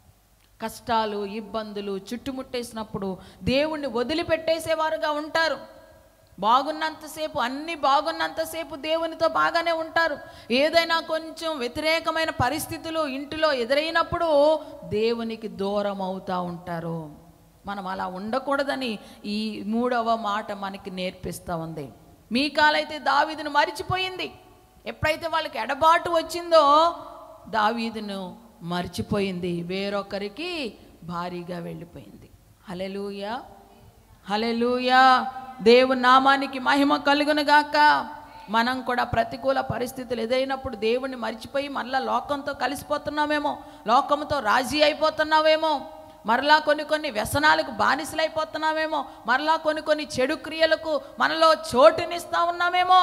S2: కష్టాలు ఇబ్బందులు చుట్టుముట్టేసినప్పుడు దేవుణ్ణి వదిలిపెట్టేసేవారుగా ఉంటారు బాగున్నంతసేపు అన్ని బాగున్నంతసేపు దేవునితో బాగానే ఉంటారు ఏదైనా కొంచెం వ్యతిరేకమైన పరిస్థితులు ఇంటిలో ఎదురైనప్పుడు దేవునికి దూరం అవుతూ ఉంటారు మనం అలా ఉండకూడదని ఈ మూడవ మాట మనకి నేర్పిస్తూ ఉంది మీ కాలైతే దావీదును మరిచిపోయింది ఎప్పుడైతే వాళ్ళకి ఎడబాటు వచ్చిందో దావీదును మర్చిపోయింది వేరొకరికి భారీగా వెళ్ళిపోయింది హలెలూయా హలెలూయా దేవుని నామానికి మహిమ కలుగునుగాక మనం కూడా ప్రతికూల పరిస్థితులు ఎదైనప్పుడు దేవుణ్ణి మర్చిపోయి మరలా లోకంతో కలిసిపోతున్నామేమో లోకంతో రాజీ అయిపోతున్నావేమో మరలా కొన్ని కొన్ని వ్యసనాలకు బానిసలైపోతున్నామేమో మరలా కొన్ని కొన్ని చెడు క్రియలకు మనలో చోటునిస్తా ఉన్నామేమో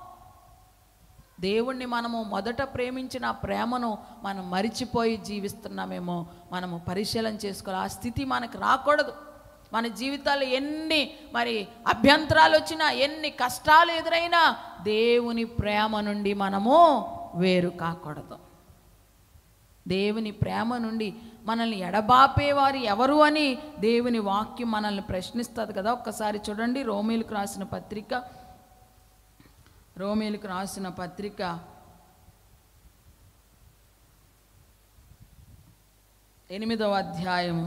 S2: దేవుణ్ణి మనము మొదట ప్రేమించిన ఆ ప్రేమను మనం మరిచిపోయి జీవిస్తున్నామేమో మనము పరిశీలన చేసుకోవాలి ఆ స్థితి మనకు రాకూడదు మన జీవితాల్లో ఎన్ని మరి అభ్యంతరాలు వచ్చినా ఎన్ని కష్టాలు ఎదురైనా దేవుని ప్రేమ నుండి మనము వేరు కాకూడదు దేవుని ప్రేమ నుండి మనల్ని ఎడబాపేవారు ఎవరు అని దేవుని వాక్యం మనల్ని ప్రశ్నిస్తుంది కదా ఒక్కసారి చూడండి రోమీలకు రాసిన పత్రిక రోమీలకు రాసిన పత్రిక ఎనిమిదవ అధ్యాయము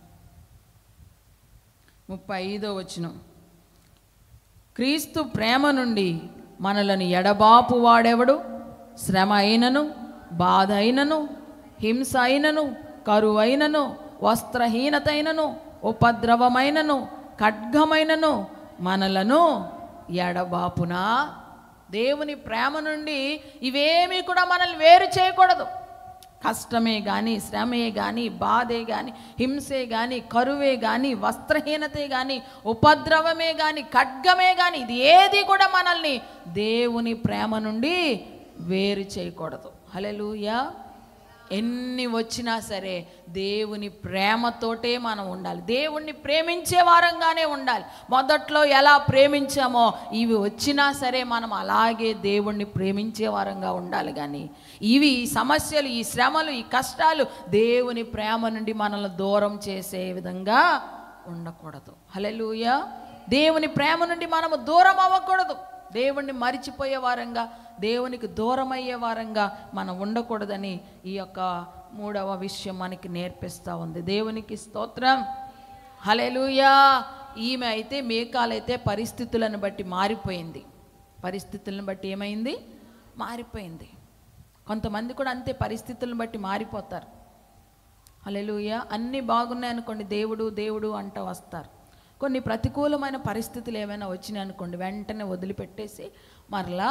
S2: ముప్పై ఐదో వచనం క్రీస్తు ప్రేమ నుండి మనలను ఎడబాపు వాడెవడు శ్రమ అయినను బాధ అయినను హింస అయినను కరువైనను వస్త్రహీనతైనను ఉపద్రవమైనను ఖడ్గమైనను మనలను ఎడబాపునా దేవుని ప్రేమ నుండి ఇవేమీ కూడా మనల్ని వేరు చేయకూడదు కష్టమే కానీ శ్రమే కానీ బాధే కానీ హింసే కానీ కరువే కానీ వస్త్రహీనతే కానీ ఉపద్రవమే కానీ ఖడ్గమే కానీ ఇది ఏది కూడా మనల్ని దేవుని ప్రేమ నుండి వేరు చేయకూడదు హలెలూయా ఎన్ని వచ్చినా సరే దేవుని ప్రేమతోటే మనం ఉండాలి దేవుణ్ణి ప్రేమించే వారంగానే ఉండాలి మొదట్లో ఎలా ప్రేమించామో ఇవి వచ్చినా సరే మనం అలాగే దేవుణ్ణి ప్రేమించే వారంగా ఉండాలి కానీ ఇవి ఈ సమస్యలు ఈ శ్రమలు ఈ కష్టాలు దేవుని ప్రేమ నుండి మనల్ని దూరం చేసే విధంగా ఉండకూడదు హలెలూయ దేవుని ప్రేమ నుండి మనము దూరం అవ్వకూడదు దేవుణ్ణి మరిచిపోయే వారంగా దేవునికి దూరం అయ్యే వారంగా మనం ఉండకూడదని ఈ యొక్క మూడవ విషయం మనకి నేర్పిస్తూ ఉంది దేవునికి స్తోత్రం హలెలూయా ఈమె అయితే మేకాలైతే పరిస్థితులను బట్టి మారిపోయింది పరిస్థితులను బట్టి ఏమైంది మారిపోయింది కొంతమంది కూడా అంతే పరిస్థితులను బట్టి మారిపోతారు హల్లెలూయ అన్నీ బాగున్నాయి అనుకోండి దేవుడు దేవుడు అంటూ వస్తారు కొన్ని ప్రతికూలమైన పరిస్థితులు ఏమైనా వచ్చినాయి అనుకోండి వెంటనే వదిలిపెట్టేసి మరలా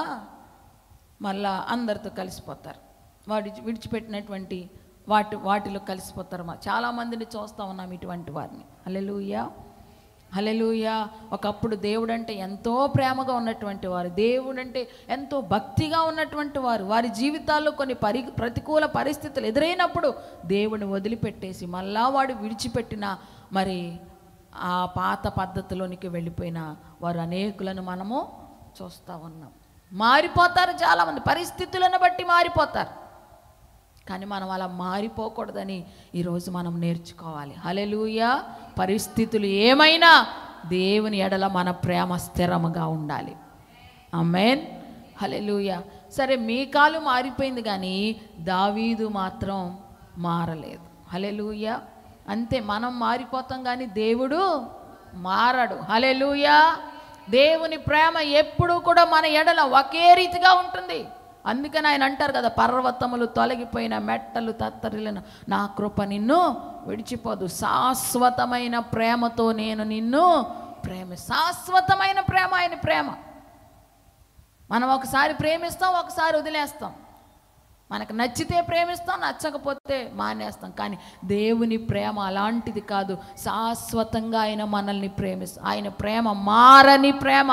S2: మరలా అందరితో కలిసిపోతారు వాడి విడిచిపెట్టినటువంటి వాటి వాటిలో కలిసిపోతారు మా చాలామందిని చూస్తూ ఉన్నాం ఇటువంటి వారిని హల్లెలూయా హల్లెలూయా ఒకప్పుడు దేవుడు అంటే ఎంతో ప్రేమగా ఉన్నటువంటి వారు దేవుడు అంటే ఎంతో భక్తిగా ఉన్నటువంటి వారు వారి జీవితాల్లో కొన్ని పరి ప్రతికూల పరిస్థితులు ఎదురైనప్పుడు దేవుని వదిలిపెట్టేసి మళ్ళా వాడు విడిచిపెట్టిన మరి ఆ పాత పద్ధతిలోనికి వెళ్ళిపోయిన వారు అనేకులను మనము చూస్తూ ఉన్నాం మారిపోతారు చాలామంది పరిస్థితులను బట్టి మారిపోతారు కానీ మనం అలా మారిపోకూడదని ఈరోజు మనం నేర్చుకోవాలి హలెలూయ పరిస్థితులు ఏమైనా దేవుని ఎడల మన ప్రేమ స్థిరముగా ఉండాలి అమ్మేన్ హలెలూయ సరే మీ కాలు మారిపోయింది కానీ దావీదు మాత్రం మారలేదు హలెలూయ అంతే మనం మారిపోతాం కానీ దేవుడు మారడు హలెలూయ దేవుని ప్రేమ ఎప్పుడూ కూడా మన ఎడల ఒకే రీతిగా ఉంటుంది అందుకని ఆయన అంటారు కదా పర్వతములు తొలగిపోయిన మెట్టలు తత్తరిలిన నా కృప నిన్ను విడిచిపోదు శాశ్వతమైన ప్రేమతో నేను నిన్ను ప్రేమ శాశ్వతమైన ప్రేమ ఆయన ప్రేమ మనం ఒకసారి ప్రేమిస్తాం ఒకసారి వదిలేస్తాం మనకు నచ్చితే ప్రేమిస్తాం నచ్చకపోతే మానేస్తాం కానీ దేవుని ప్రేమ అలాంటిది కాదు శాశ్వతంగా ఆయన మనల్ని ప్రేమిస్తాం ఆయన ప్రేమ మారని ప్రేమ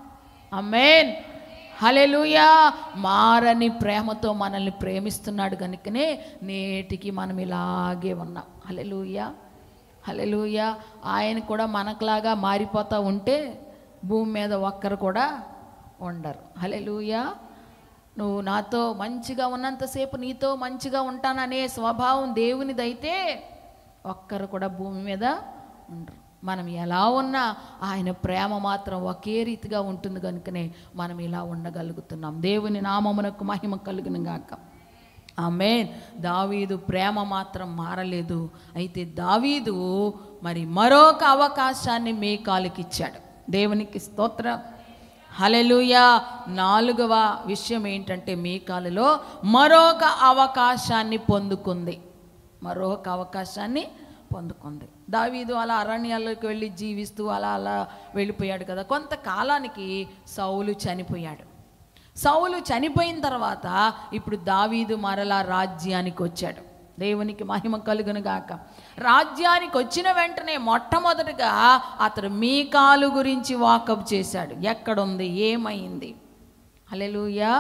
S2: అమ్మేన్ హలెలుయా మారని ప్రేమతో మనల్ని ప్రేమిస్తున్నాడు కనుకనే నేటికి మనం ఇలాగే ఉన్నాం హలెలుయా హలెలుయా ఆయన కూడా మనకులాగా మారిపోతూ ఉంటే భూమి మీద ఒక్కరు కూడా ఉండరు హలెలుయా నువ్వు నాతో మంచిగా ఉన్నంతసేపు నీతో మంచిగా ఉంటాననే స్వభావం దేవునిదైతే ఒక్కరు కూడా భూమి మీద ఉండరు మనం ఎలా ఉన్నా ఆయన ప్రేమ మాత్రం ఒకే రీతిగా ఉంటుంది కనుకనే మనం ఇలా ఉండగలుగుతున్నాం దేవుని నామమునకు మహిమ కలుగును గాక ఆమె దావీదు ప్రేమ మాత్రం మారలేదు అయితే దావీదు మరి మరొక అవకాశాన్ని మేకాలకి ఇచ్చాడు దేవునికి స్తోత్రం హలెలుయా నాలుగవ విషయం ఏంటంటే మీకాలులో మరొక అవకాశాన్ని పొందుకుంది మరొక అవకాశాన్ని పొందుకుంది దావీదు అలా అరణ్యాల్లోకి వెళ్ళి జీవిస్తూ అలా అలా వెళ్ళిపోయాడు కదా కొంతకాలానికి సౌలు చనిపోయాడు సౌలు చనిపోయిన తర్వాత ఇప్పుడు దావీదు మరలా రాజ్యానికి వచ్చాడు దేవునికి మహిమ కలుగును గాక రాజ్యానికి వచ్చిన వెంటనే మొట్టమొదటిగా అతడు మీకాలు గురించి వాకప్ చేశాడు ఎక్కడుంది ఏమైంది హల్లెలూయా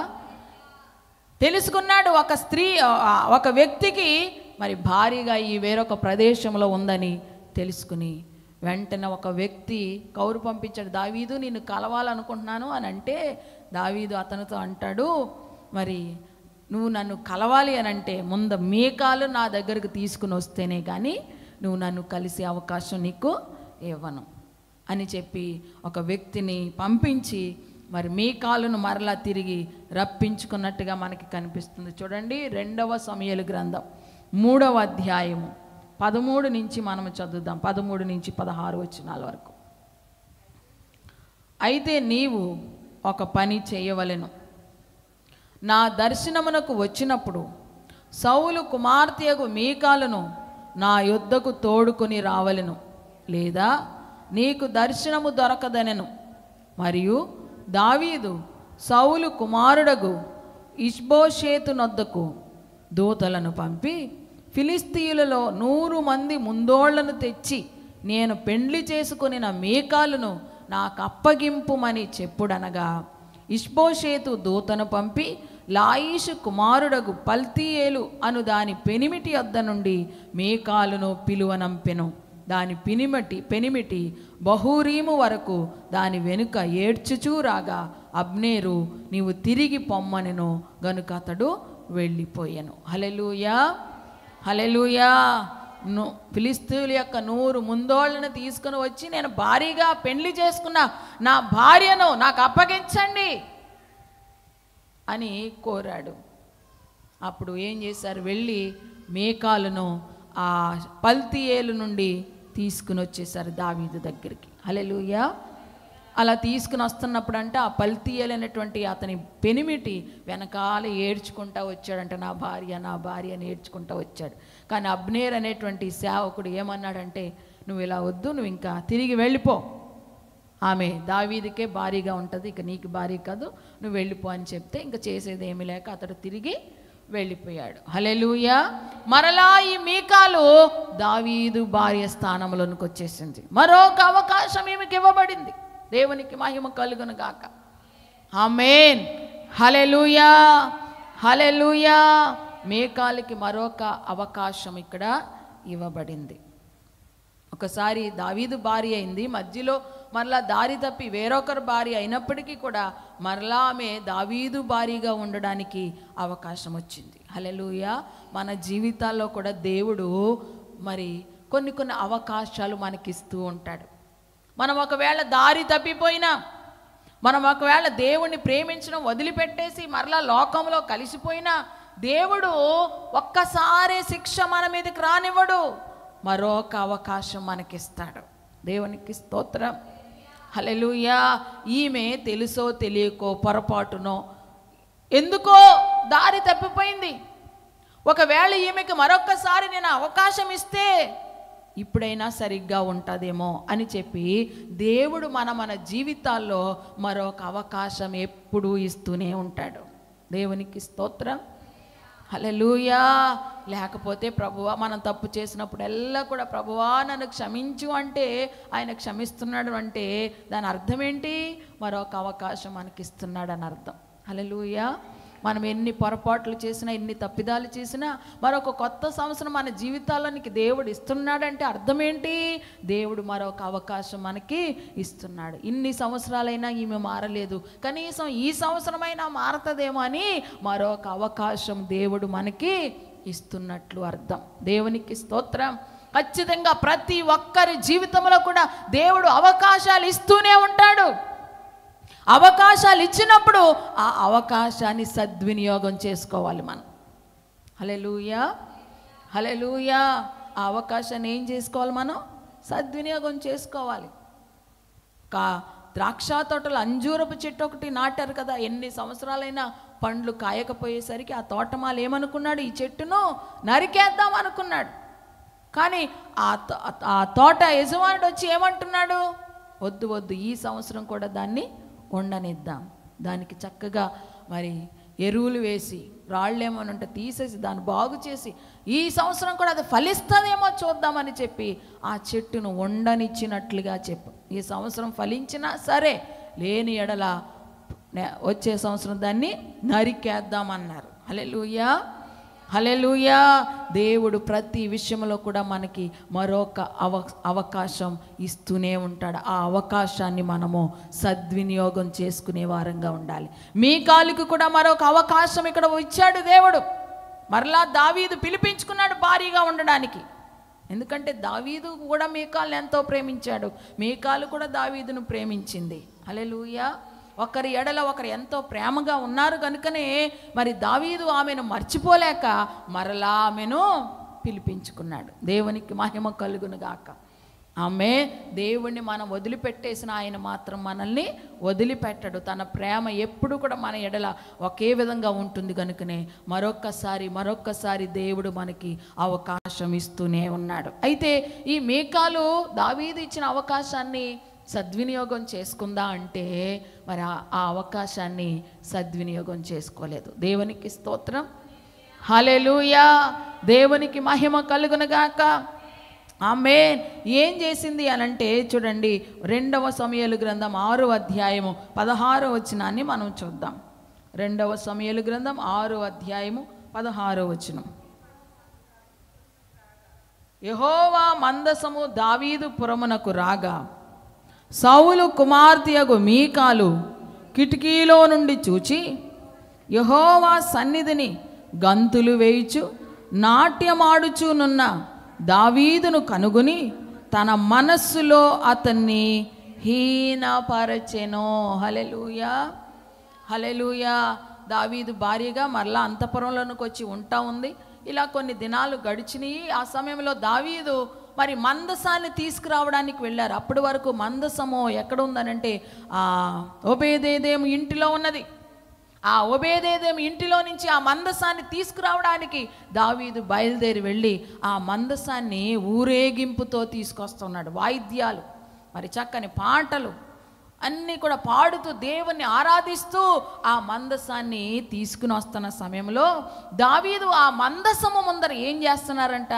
S2: తెలుసుకున్నాడు ఒక స్త్రీ ఆ, ఒక వ్యక్తికి మరి భారీగా ఈ వేరొక ప్రదేశంలో ఉందని తెలుసుకుని వెంటనే ఒక వ్యక్తి కౌరు పంపించాడు దావీదు నిన్ను కలవాలనుకుంటున్నాను అని అంటే దావీదు అతనితో అంటాడు మరి నువ్వు నన్ను కలవాలి అని అంటే ముందు మేకాలు నా దగ్గరకు తీసుకుని వస్తేనే కానీ నువ్వు నన్ను కలిసే అవకాశం నీకు ఇవ్వను అని చెప్పి ఒక వ్యక్తిని పంపించి మరి మీకాలును మరలా తిరిగి రప్పించుకున్నట్టుగా మనకి కనిపిస్తుంది చూడండి రెండవ సమయలు గ్రంథం మూడవ అధ్యాయము పదమూడు నుంచి మనం చదువుదాం పదమూడు నుంచి పదహారు వచనాల వరకు అయితే నీవు ఒక పని చేయవలెను నా దర్శనమునకు వచ్చినప్పుడు సౌలు కుమార్తెయగు మీకాలను నా యుద్ధకు తోడుకొని రావలెను లేదా నీకు దర్శనము దొరకదనెను మరియు దావీదు సౌలు కుమారుడగు ఇష్బోషేతు నొద్దకు దూతలను పంపి ఫిలిస్తీయులలో నూరు మంది ముందోళ్లను తెచ్చి నేను పెండ్లి చేసుకొనిన మేకాలను నాకు అప్పగింపుమని చెప్పుడనగా ఇష్బోషేతు దూతను పంపి లాయిషు కుమారుడగు పల్తీయేలు అను దాని పెనిమిటి వద్ద నుండి మేకాలును పిలువనంపెను దాని పినిమటి పెనిమిటి బహూరీము వరకు దాని వెనుక ఏడ్చుచూ రాగా అబ్నేరు నీవు తిరిగి పొమ్మనెను గనుక అతడు వెళ్ళిపోయాను హలెలూయా హలెలూయా ను ఫిలిస్తీన్ల యొక్క నూరు ముందోళ్ళను తీసుకుని వచ్చి నేను భారీగా పెళ్లి చేసుకున్న నా భార్యను నాకు అప్పగించండి అని కోరాడు అప్పుడు ఏం చేశారు వెళ్ళి మేకాలను ఆ పల్తియేలు నుండి తీసుకుని వచ్చేసారు దావీదు దగ్గరికి హలెలూయా అలా తీసుకుని వస్తున్నప్పుడు అంటే ఆ పల్తీయలు అనేటువంటి అతని పెనిమిటి వెనకాల ఏడ్చుకుంటా వచ్చాడంట నా భార్య నా భార్య అని ఏడ్చుకుంటా వచ్చాడు కానీ అబ్నేర్ అనేటువంటి సేవకుడు ఏమన్నాడంటే నువ్వు ఇలా వద్దు నువ్వు ఇంకా తిరిగి వెళ్ళిపో ఆమె దావీదికే భారీగా ఉంటుంది ఇక నీకు భారీ కాదు నువ్వు వెళ్ళిపో అని చెప్తే ఇంకా చేసేది ఏమీ లేక అతడు తిరిగి వెళ్ళిపోయాడు హలెలూయా మరలా ఈ మీకాలు దావీదు భార్య స్థానంలోనికి వచ్చేసింది మరొక అవకాశం ఈమెకి ఇవ్వబడింది దేవునికి మహిమ కలుగును గాక ఆమెన్ హలెలూయా హలెలూయా మేకాలకి మరొక అవకాశం ఇక్కడ ఇవ్వబడింది ఒకసారి దావీదు భార్య అయింది మధ్యలో మరలా దారి తప్పి వేరొకరు భార్య అయినప్పటికీ కూడా మరలా ఆమె దావీదు భారీగా ఉండడానికి అవకాశం వచ్చింది హలెలూయ మన జీవితాల్లో కూడా దేవుడు మరి కొన్ని కొన్ని అవకాశాలు మనకిస్తూ ఉంటాడు మనం ఒకవేళ దారి తప్పిపోయినా మనం ఒకవేళ దేవుణ్ణి ప్రేమించడం వదిలిపెట్టేసి మరలా లోకంలో కలిసిపోయినా దేవుడు ఒక్కసారి శిక్ష మన మీదకి రానివ్వడు మరొక అవకాశం మనకిస్తాడు దేవునికి స్తోత్రం హలెలూయా ఈమె తెలుసో తెలియకో పొరపాటునో ఎందుకో దారి తప్పిపోయింది ఒకవేళ ఈమెకి మరొక్కసారి నేను అవకాశం ఇస్తే ఇప్పుడైనా సరిగ్గా ఉంటుందేమో అని చెప్పి దేవుడు మన మన జీవితాల్లో మరొక అవకాశం ఎప్పుడూ ఇస్తూనే ఉంటాడు దేవునికి స్తోత్రం హలెలూయా లేకపోతే ప్రభువా మనం తప్పు చేసినప్పుడల్లా కూడా ప్రభువా నన్ను క్షమించు అంటే ఆయన క్షమిస్తున్నాడు అంటే దాని అర్థం ఏంటి మరొక అవకాశం మనకి ఇస్తున్నాడు అని అర్థం హలెలూయా మనం ఎన్ని పొరపాట్లు చేసినా ఎన్ని తప్పిదాలు చేసినా మరొక కొత్త సంవత్సరం మన జీవితాల్లోనికి దేవుడు ఇస్తున్నాడంటే అర్థం ఏంటి దేవుడు మరొక అవకాశం మనకి ఇస్తున్నాడు ఇన్ని సంవత్సరాలైనా ఈమె మారలేదు కనీసం ఈ సంవత్సరమైనా మారుతుందేమో అని మరొక అవకాశం దేవుడు మనకి ఇస్తున్నట్లు అర్థం దేవునికి స్తోత్రం ఖచ్చితంగా ప్రతి ఒక్కరి జీవితంలో కూడా దేవుడు అవకాశాలు ఇస్తూనే ఉంటాడు అవకాశాలు ఇచ్చినప్పుడు ఆ అవకాశాన్ని సద్వినియోగం చేసుకోవాలి మనం హలెలూయా హలెలూయా ఆ అవకాశాన్ని ఏం చేసుకోవాలి మనం సద్వినియోగం చేసుకోవాలి కా ద్రాక్ష తోటలు అంజూరపు చెట్టు ఒకటి నాటారు కదా ఎన్ని సంవత్సరాలైనా పండ్లు కాయకపోయేసరికి ఆ తోటమాలు ఏమనుకున్నాడు ఈ చెట్టును నరికేద్దాం అనుకున్నాడు కానీ ఆ తో- ఆ తోట యజమానుడు వచ్చి ఏమంటున్నాడు వద్దు వద్దు ఈ సంవత్సరం కూడా దాన్ని ఉండనిద్దాం దానికి చక్కగా మరి ఎరువులు వేసి రాళ్ళేమని ఉంటే తీసేసి దాన్ని బాగు చేసి ఈ సంవత్సరం కూడా అది ఫలిస్తుందేమో చూద్దామని చెప్పి ఆ చెట్టును ఉండనిచ్చినట్లుగా చెప్పు ఈ సంవత్సరం ఫలించినా సరే లేని ఎడల నే- వచ్చే సంవత్సరం దాన్ని నరికేద్దామన్నారు హలెలూయా హలెలూయా దేవుడు ప్రతి విషయంలో కూడా మనకి మరొక అవ అవకాశం ఇస్తూనే ఉంటాడు ఆ అవకాశాన్ని మనము సద్వినియోగం చేసుకునే వారంగా ఉండాలి మీ కాలుకు కూడా మరొక అవకాశం ఇక్కడ ఇచ్చాడు దేవుడు మరలా దావీదు పిలిపించుకున్నాడు భారీగా ఉండడానికి ఎందుకంటే దావీదు కూడా మీకాల్ని ఎంతో ప్రేమించాడు మీకాలు కూడా దావీదును ప్రేమించింది హలెలూయా ఒకరి ఎడల ఒకరు ఎంతో ప్రేమగా ఉన్నారు కనుకనే మరి దావీదు ఆమెను మర్చిపోలేక మరలా ఆమెను పిలిపించుకున్నాడు దేవునికి మహిమ కలుగును గాక ఆమె దేవుణ్ణి మనం వదిలిపెట్టేసిన ఆయన మాత్రం మనల్ని వదిలిపెట్టడు తన ప్రేమ ఎప్పుడు కూడా మన ఎడల ఒకే విధంగా ఉంటుంది కనుకనే మరొక్కసారి మరొక్కసారి దేవుడు మనకి అవకాశం ఇస్తూనే ఉన్నాడు అయితే ఈ మేకాలు దావీదు ఇచ్చిన అవకాశాన్ని సద్వినియోగం చేసుకుందా అంటే మరి ఆ- ఆ అవకాశాన్ని సద్వినియోగం చేసుకోలేదు దేవునికి స్తోత్రం హలెలూయా దేవునికి మహిమ కలుగునగాక ఆమె ఏం చేసింది అని అంటే చూడండి రెండవ సమయాలు గ్రంథం ఆరో అధ్యాయము పదహారో వచనాన్ని మనం చూద్దాం రెండవ సమయలు గ్రంథం ఆరో అధ్యాయము పదహారో వచనం యహోవా మందసము దావీదు పురమునకు రాగా సౌలు కుమార్తెయగు మీకాలు కిటికీలో నుండి చూచి యహోవా సన్నిధిని గంతులు వేయుచు నాట్యమాడుచునున్న దావీదును కనుగొని తన మనస్సులో అతన్ని హీనపరచెను హలెలూయా హలెలూయా దావీదు భార్యగా మరలా అంతఃపురంలోనికి వచ్చి ఉంటా ఉంది ఇలా కొన్ని దినాలు గడిచినాయి ఆ సమయంలో దావీదు మరి మందసాన్ని తీసుకురావడానికి వెళ్ళారు అప్పటి వరకు మందసము ఎక్కడ ఉందనంటే ఆ ఒబేదేదేం ఇంటిలో ఉన్నది ఆ ఒబేదేదేం ఇంటిలో నుంచి ఆ మందసాన్ని తీసుకురావడానికి దావీదు బయలుదేరి వెళ్ళి ఆ మందసాన్ని ఊరేగింపుతో తీసుకొస్తున్నాడు వాయిద్యాలు మరి చక్కని పాటలు అన్నీ కూడా పాడుతూ దేవుణ్ణి ఆరాధిస్తూ ఆ మందసాన్ని తీసుకుని వస్తున్న సమయంలో దావీదు ఆ మందసము ముందర ఏం చేస్తున్నారంట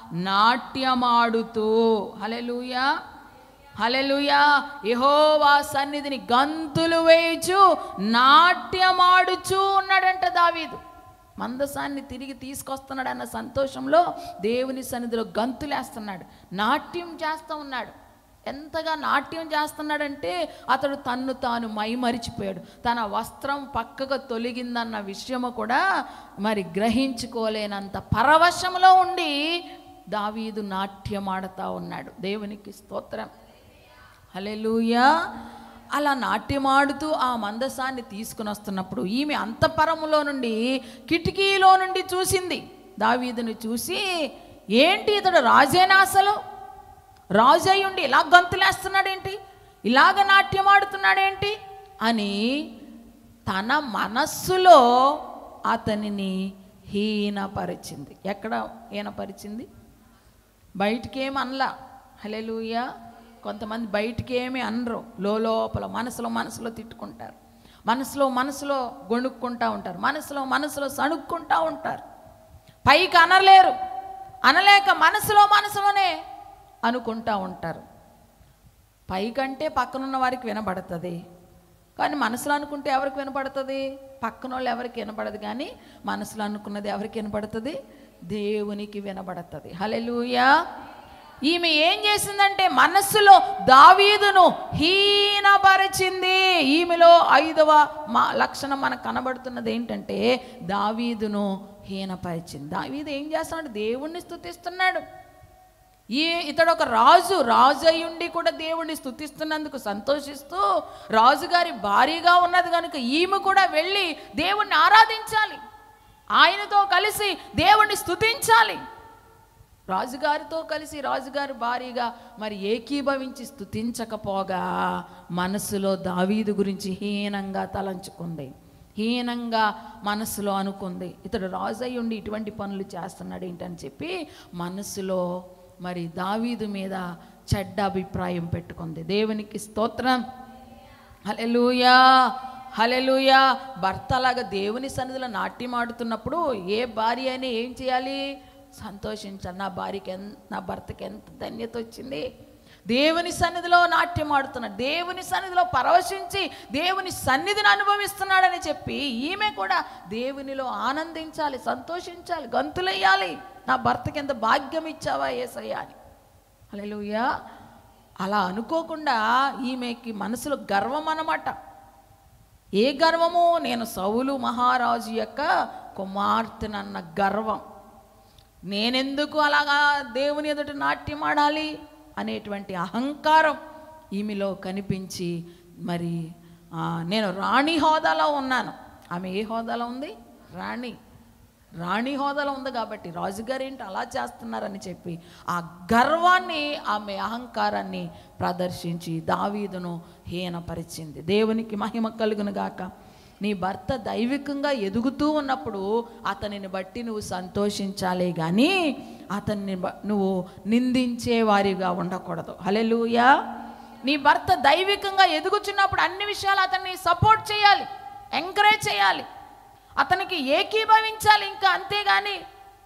S2: నాట్యమాడుతూ హలెలూయా హలెలుయా యెహోవా సన్నిధిని గంతులు వేయుచు నాట్యమాడుచు ఉన్నాడంట దావీదు మందసాన్ని తిరిగి తీసుకొస్తున్నాడు అన్న సంతోషంలో దేవుని సన్నిధిలో గంతులేస్తున్నాడు నాట్యం చేస్తూ ఉన్నాడు ఎంతగా నాట్యం చేస్తున్నాడంటే అతడు తన్ను తాను మైమరిచిపోయాడు తన వస్త్రం పక్కగా తొలగిందన్న విషయము కూడా మరి గ్రహించుకోలేనంత పరవశంలో ఉండి దావీదు నాట్యం ఆడుతూ ఉన్నాడు దేవునికి స్తోత్రం హలెలూయా అలా నాట్యమాడుతూ ఆ మందసాన్ని తీసుకుని వస్తున్నప్పుడు ఈమె అంతఃపరములో నుండి కిటికీలో నుండి చూసింది దావీదుని చూసి ఏంటి ఇతడు రాజేనా అసలు రాజు అయి ఉండి ఇలా గంతులేస్తున్నాడేంటి ఇలాగ నాట్యం ఆడుతున్నాడేంటి అని తన మనస్సులో అతనిని హీనపరిచింది ఎక్కడ హీనపరిచింది బయటికేం అనలా హలెలూయా కొంతమంది బయటికి ఏమి అనరు లోపల మనసులో మనసులో తిట్టుకుంటారు మనసులో మనసులో గొణుక్కుంటా ఉంటారు మనసులో మనసులో సణుక్కుంటా ఉంటారు పైకి అనలేరు అనలేక మనసులో మనసులోనే అనుకుంటా ఉంటారు పైకంటే పక్కనున్న వారికి వినబడుతుంది కానీ మనసులో అనుకుంటే ఎవరికి వినపడుతుంది పక్కన వాళ్ళు ఎవరికి వినపడదు కానీ మనసులో అనుకున్నది ఎవరికి వినపడుతుంది దేవునికి వినబడుతుంది హలెలూయా ఈమె ఏం చేసిందంటే మనస్సులో దావీదును హీనపరిచింది ఈమెలో ఐదవ మా లక్షణం మనకు కనబడుతున్నది ఏంటంటే దావీదును హీనపరిచింది దావీదు ఏం చేస్తున్నాడు దేవుణ్ణి స్తుతిస్తున్నాడు ఈ ఇతడు ఒక రాజు రాజు అయి ఉండి కూడా దేవుణ్ణి స్తుతిస్తున్నందుకు సంతోషిస్తూ రాజుగారి భారీగా ఉన్నది కనుక ఈమె కూడా వెళ్ళి దేవుణ్ణి ఆరాధించాలి ఆయనతో కలిసి దేవుణ్ణి స్తుతించాలి రాజుగారితో కలిసి రాజుగారి భారీగా మరి ఏకీభవించి స్తుతించకపోగా మనసులో దావీదు గురించి హీనంగా తలంచుకుంది హీనంగా మనసులో అనుకుంది ఇతడు రాజు అయి ఉండి ఇటువంటి పనులు చేస్తున్నాడు ఏంటని చెప్పి మనసులో మరి దావీదు మీద చెడ్డ అభిప్రాయం పెట్టుకుంది దేవునికి స్తోత్రం హలెలూయా హలెలూయా భర్తలాగా దేవుని సన్నిధిలో నాట్యం ఆడుతున్నప్పుడు ఏ భార్య అయినా ఏం చేయాలి సంతోషించాలి నా భార్యకి ఎంత నా భర్తకి ఎంత ధన్యత వచ్చింది దేవుని సన్నిధిలో నాట్యం ఆడుతున్నాడు దేవుని సన్నిధిలో పరవశించి దేవుని సన్నిధిని అనుభవిస్తున్నాడని చెప్పి ఈమె కూడా దేవునిలో ఆనందించాలి సంతోషించాలి గంతులయ్యాలి నా భర్తకి ఎంత భాగ్యం ఇచ్చావా ఏసయ్యా అని హల్లెలూయా అలా అనుకోకుండా ఈమెకి మనసులో గర్వం అన్నమాట ఏ గర్వము నేను సౌలు మహారాజు యొక్క కుమార్తెనన్న గర్వం నేనెందుకు అలాగా దేవుని ఎదుట నాట్యం ఆడాలి అనేటువంటి అహంకారం ఈమెలో కనిపించి మరి ఆ, నేను రాణి హోదాలో ఉన్నాను ఆమె ఏ హోదాలో ఉంది రాణి రాణి హోదాలో ఉంది కాబట్టి రాజుగారు ఏంటి అలా చేస్తున్నారని చెప్పి ఆ గర్వాన్ని ఆమె అహంకారాన్ని ప్రదర్శించి దావీదును హీనపరిచింది దేవునికి మహిమ కలుగును గాక నీ భర్త దైవికంగా ఎదుగుతూ ఉన్నప్పుడు అతనిని బట్టి నువ్వు సంతోషించాలి కానీ అతన్ని బ- నువ్వు నిందించే వారిగా ఉండకూడదు హలెలూయా నీ భర్త దైవికంగా ఎదుగుచున్నప్పుడు అన్ని విషయాలు అతన్ని సపోర్ట్ చేయాలి ఎంకరేజ్ చేయాలి అతనికి ఏకీభవించాలి ఇంకా అంతేగాని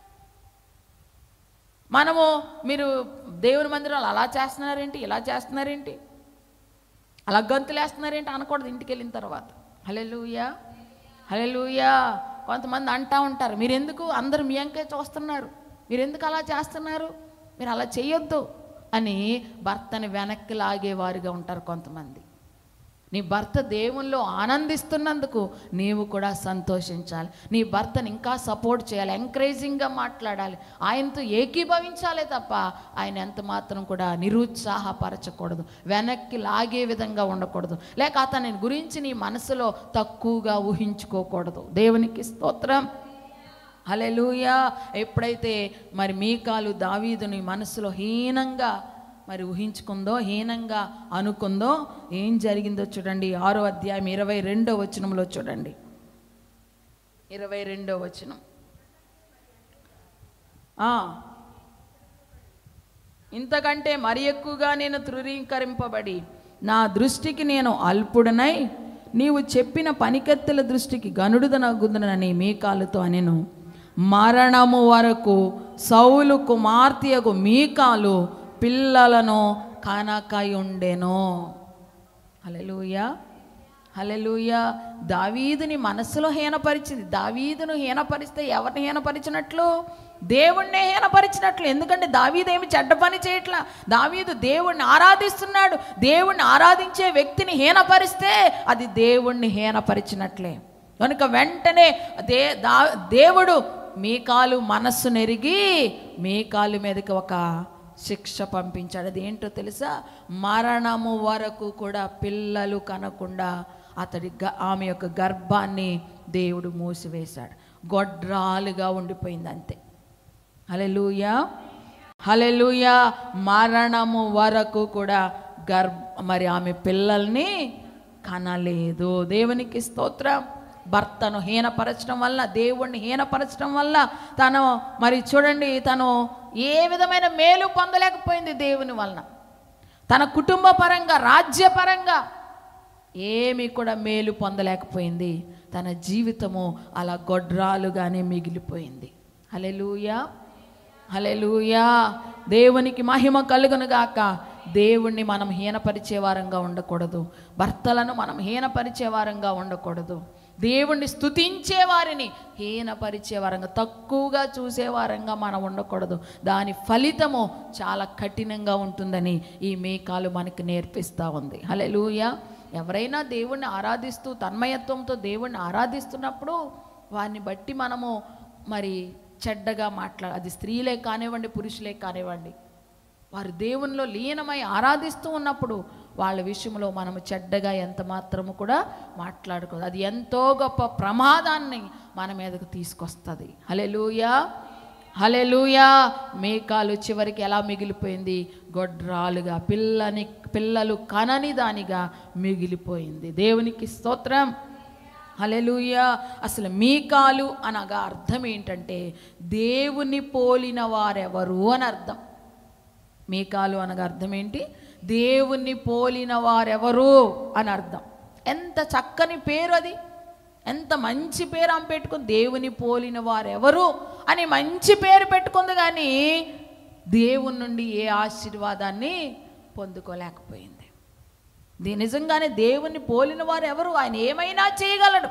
S2: మనము మీరు దేవుని మందిరాలు అలా చేస్తున్నారేంటి ఇలా చేస్తున్నారేంటి అలా గంతులేస్తున్నారేంటి అనకూడదు ఇంటికి వెళ్ళిన తర్వాత హలెలూయా హల్లెలూయా కొంతమంది అంటా ఉంటారు మీరు ఎందుకు అందరు మీ అంకే చూస్తున్నారు మీరు ఎందుకు అలా చేస్తున్నారు మీరు అలా చేయొద్దు అని భర్తని వెనక్కి లాగేవారుగా ఉంటారు కొంతమంది నీ భర్త దేవుల్లో ఆనందిస్తున్నందుకు నీవు కూడా సంతోషించాలి నీ భర్తని ఇంకా సపోర్ట్ చేయాలి ఎంకరేజింగ్గా మాట్లాడాలి ఆయనతో ఏకీభవించాలే తప్ప ఆయన ఎంత మాత్రం కూడా నిరుత్సాహపరచకూడదు వెనక్కి లాగే విధంగా ఉండకూడదు లేక అతని గురించి నీ మనసులో తక్కువగా ఊహించుకోకూడదు దేవునికి స్తోత్రం హలెలూయా ఎప్పుడైతే మరి మీకాలు దావీదుని మనసులో హీనంగా మరి ఊహించుకుందో హీనంగా అనుకుందో ఏం జరిగిందో చూడండి ఆరో అధ్యాయం ఇరవై రెండో వచనంలో చూడండి ఇరవై రెండో వచనం ఆ. ఇంతకంటే మరి ఎక్కువగా నేను ధృవీకరింపబడి నా దృష్టికి నేను అల్పుడనై నీవు చెప్పిన పనికెత్తెల దృష్టికి గనుడుదనగుదనని మీకాలుతో అనెను మరణము వరకు సౌలు కుమార్తెయకు మీకాలు పిల్లలను కనకయుండెను హల్లెలూయా హల్లెలూయా దావీదుని మనసులో హీనపరిచింది దావీదును హీనపరిస్తే ఎవరిని హీనపరిచినట్లు దేవుణ్ణే హీనపరిచినట్లు ఎందుకంటే దావీదేమి చెడ్డ పని చేయట్లా దావీదు దేవుణ్ణి ఆరాధిస్తున్నాడు దేవుణ్ణి ఆరాధించే వ్యక్తిని హీనపరిస్తే అది దేవుణ్ణి హీనపరిచినట్లే కనుక వెంటనే దే దా దేవుడు మీకాలు మనస్సు నెరిగి మీకాలు మీదకి ఒక శిక్ష పంపించాడు అదేంటో తెలుసా మరణము వరకు కూడా పిల్లలు కనకుండా అతడి గ ఆమె యొక్క గర్భాన్ని దేవుడు మూసివేశాడు గొడ్రాలుగా ఉండిపోయింది అంతే హలెలూయా హలెలూయా మరణము వరకు కూడా గర్భ మరి ఆమె పిల్లల్ని కనలేదు దేవునికి స్తోత్రం భర్తను హీనపరచడం వల్ల దేవుణ్ణి హీనపరచడం వల్ల తను మరి చూడండి తను ఏ విధమైన మేలు పొందలేకపోయింది దేవుని వలన తన కుటుంబ పరంగా రాజ్యపరంగా ఏమీ కూడా మేలు పొందలేకపోయింది తన జీవితము అలా గొడ్రాలుగానే మిగిలిపోయింది హలెలూయా హలెలూయా దేవునికి మహిమ కలుగును గాక దేవుణ్ణి మనం హీనపరిచే వారంగా ఉండకూడదు భర్తలను మనం హీనపరిచే వారంగా ఉండకూడదు దేవుణ్ణి స్తుతించే వారిని హీనపరిచే వారంగా తక్కువగా చూసే వారంగా మనం ఉండకూడదు దాని ఫలితము చాలా కఠినంగా ఉంటుందని ఈ మేకాలు మనకి నేర్పిస్తూ ఉంది హలెలూయా ఎవరైనా దేవుణ్ణి ఆరాధిస్తూ తన్మయత్వంతో దేవుణ్ణి ఆరాధిస్తున్నప్పుడు వారిని బట్టి మనము మరి చెడ్డగా మాట్లా అది స్త్రీలే కానివ్వండి పురుషులే కానివ్వండి వారు దేవునిలో లీనమై ఆరాధిస్తూ ఉన్నప్పుడు వాళ్ళ విషయంలో మనము చెడ్డగా ఎంత మాత్రము కూడా మాట్లాడుకోదు అది ఎంతో గొప్ప ప్రమాదాన్ని మన మీదకు తీసుకొస్తుంది హలెలూయా హలెలూయా మేకాలు చివరికి ఎలా మిగిలిపోయింది గొడ్రాలుగా పిల్లని పిల్లలు కనని దానిగా మిగిలిపోయింది దేవునికి స్తోత్రం హలెలూయా అసలు మీకాలు అనగా అర్థం ఏంటంటే దేవుని పోలిన వారెవరు అని అర్థం మీకాలు అనగా అర్థం ఏంటి దేవుణ్ణి పోలిన వారెవరు అని అర్థం ఎంత చక్కని పేరు అది ఎంత మంచి పేరు ఆమె పెట్టుకుంది దేవుని పోలిన వారెవరు అని మంచి పేరు పెట్టుకుంది కానీ దేవుని నుండి ఏ ఆశీర్వాదాన్ని పొందుకోలేకపోయింది దీ నిజంగానే దేవుణ్ణి పోలిన వారు ఎవరు ఆయన ఏమైనా చేయగలడు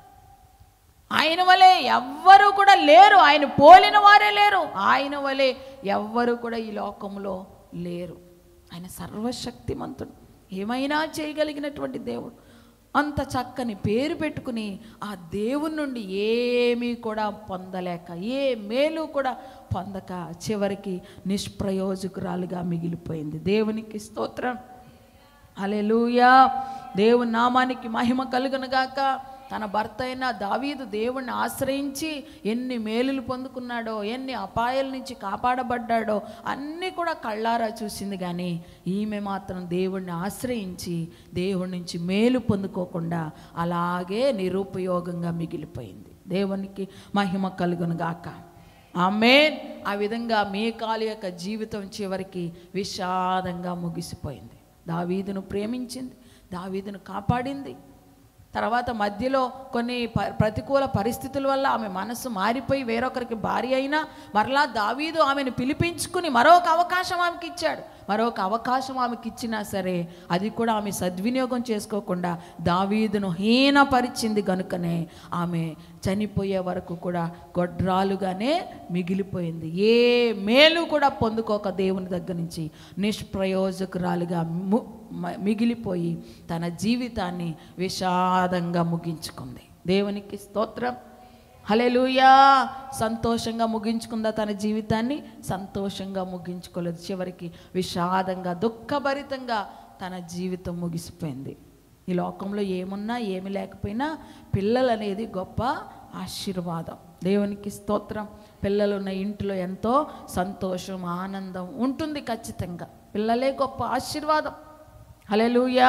S2: ఆయన వలె ఎవ్వరు కూడా లేరు ఆయన పోలిన వారే లేరు ఆయన వలె ఎవ్వరు కూడా ఈ లోకంలో లేరు ఆయన సర్వశక్తిమంతుడు ఏమైనా చేయగలిగినటువంటి దేవుడు అంత చక్కని పేరు పెట్టుకుని ఆ దేవుని నుండి ఏమీ కూడా పొందలేక ఏ మేలు కూడా పొందక చివరికి నిష్ప్రయోజకురాలుగా మిగిలిపోయింది దేవునికి స్తోత్రం హల్లెలూయా దేవుని నామానికి మహిమ కలుగునుగాక తన భర్త అయిన దావీదు దేవుణ్ణి ఆశ్రయించి ఎన్ని మేలులు పొందుకున్నాడో ఎన్ని అపాయాల నుంచి కాపాడబడ్డాడో అన్నీ కూడా కళ్ళారా చూసింది కానీ ఈమె మాత్రం దేవుణ్ణి ఆశ్రయించి దేవుడి నుంచి మేలు పొందుకోకుండా అలాగే నిరుపయోగంగా మిగిలిపోయింది దేవునికి మహిమ కలుగునుగాక ఆమె ఆ విధంగా మేకాలు యొక్క జీవితం చివరికి విషాదంగా ముగిసిపోయింది దావీదును ప్రేమించింది దావీదును కాపాడింది తర్వాత మధ్యలో కొన్ని ప ప్రతికూల పరిస్థితుల వల్ల ఆమె మనసు మారిపోయి వేరొకరికి భార్య అయినా మరలా దావీదు ఆమెను పిలిపించుకుని మరొక అవకాశం ఆమెకి ఇచ్చాడు మరొక అవకాశం ఆమెకి ఇచ్చినా సరే అది కూడా ఆమె సద్వినియోగం చేసుకోకుండా దావీదును హీనపరిచింది గనుకనే ఆమె చనిపోయే వరకు కూడా గొడ్రాలుగానే మిగిలిపోయింది ఏ మేలు కూడా పొందుకోక దేవుని దగ్గర నుంచి నిష్ప్రయోజకురాలుగా ము- మ- మిగిలిపోయి తన జీవితాన్ని విషాదంగా ముగించుకుంది దేవునికి స్తోత్రం హలెలూయా సంతోషంగా ముగించుకుందా తన జీవితాన్ని సంతోషంగా ముగించుకోలేదు చివరికి విషాదంగా దుఃఖభరితంగా తన జీవితం ముగిసిపోయింది ఈ లోకంలో ఏమున్నా ఏమి లేకపోయినా పిల్లలు అనేది గొప్ప ఆశీర్వాదం దేవునికి స్తోత్రం పిల్లలు ఉన్న ఇంటిలో ఎంతో సంతోషం ఆనందం ఉంటుంది ఖచ్చితంగా పిల్లలే గొప్ప ఆశీర్వాదం హలెలూయా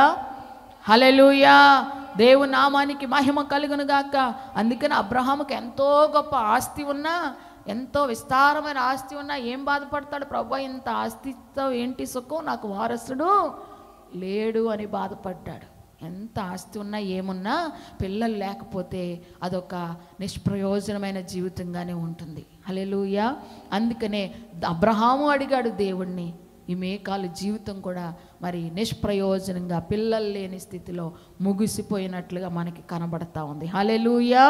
S2: హలెలూయా దేవు నామానికి మహిమ కలుగును గాక అందుకని అబ్రహాముకి ఎంతో గొప్ప ఆస్తి ఉన్నా ఎంతో విస్తారమైన ఆస్తి ఉన్నా ఏం బాధపడతాడు ప్రభు ఇంత ఆస్తితో ఏంటి సుఖం నాకు వారసుడు లేడు అని బాధపడ్డాడు ఎంత ఆస్తి ఉన్నా ఏమున్నా పిల్లలు లేకపోతే అదొక నిష్ప్రయోజనమైన జీవితంగానే ఉంటుంది హలెలూయా అందుకనే అబ్రహాము అడిగాడు దేవుణ్ణి ఈ మేకాలు జీవితం కూడా మరి నిష్ప్రయోజనంగా పిల్లలు లేని స్థితిలో ముగిసిపోయినట్లుగా మనకి కనబడతా ఉంది హలెలూయా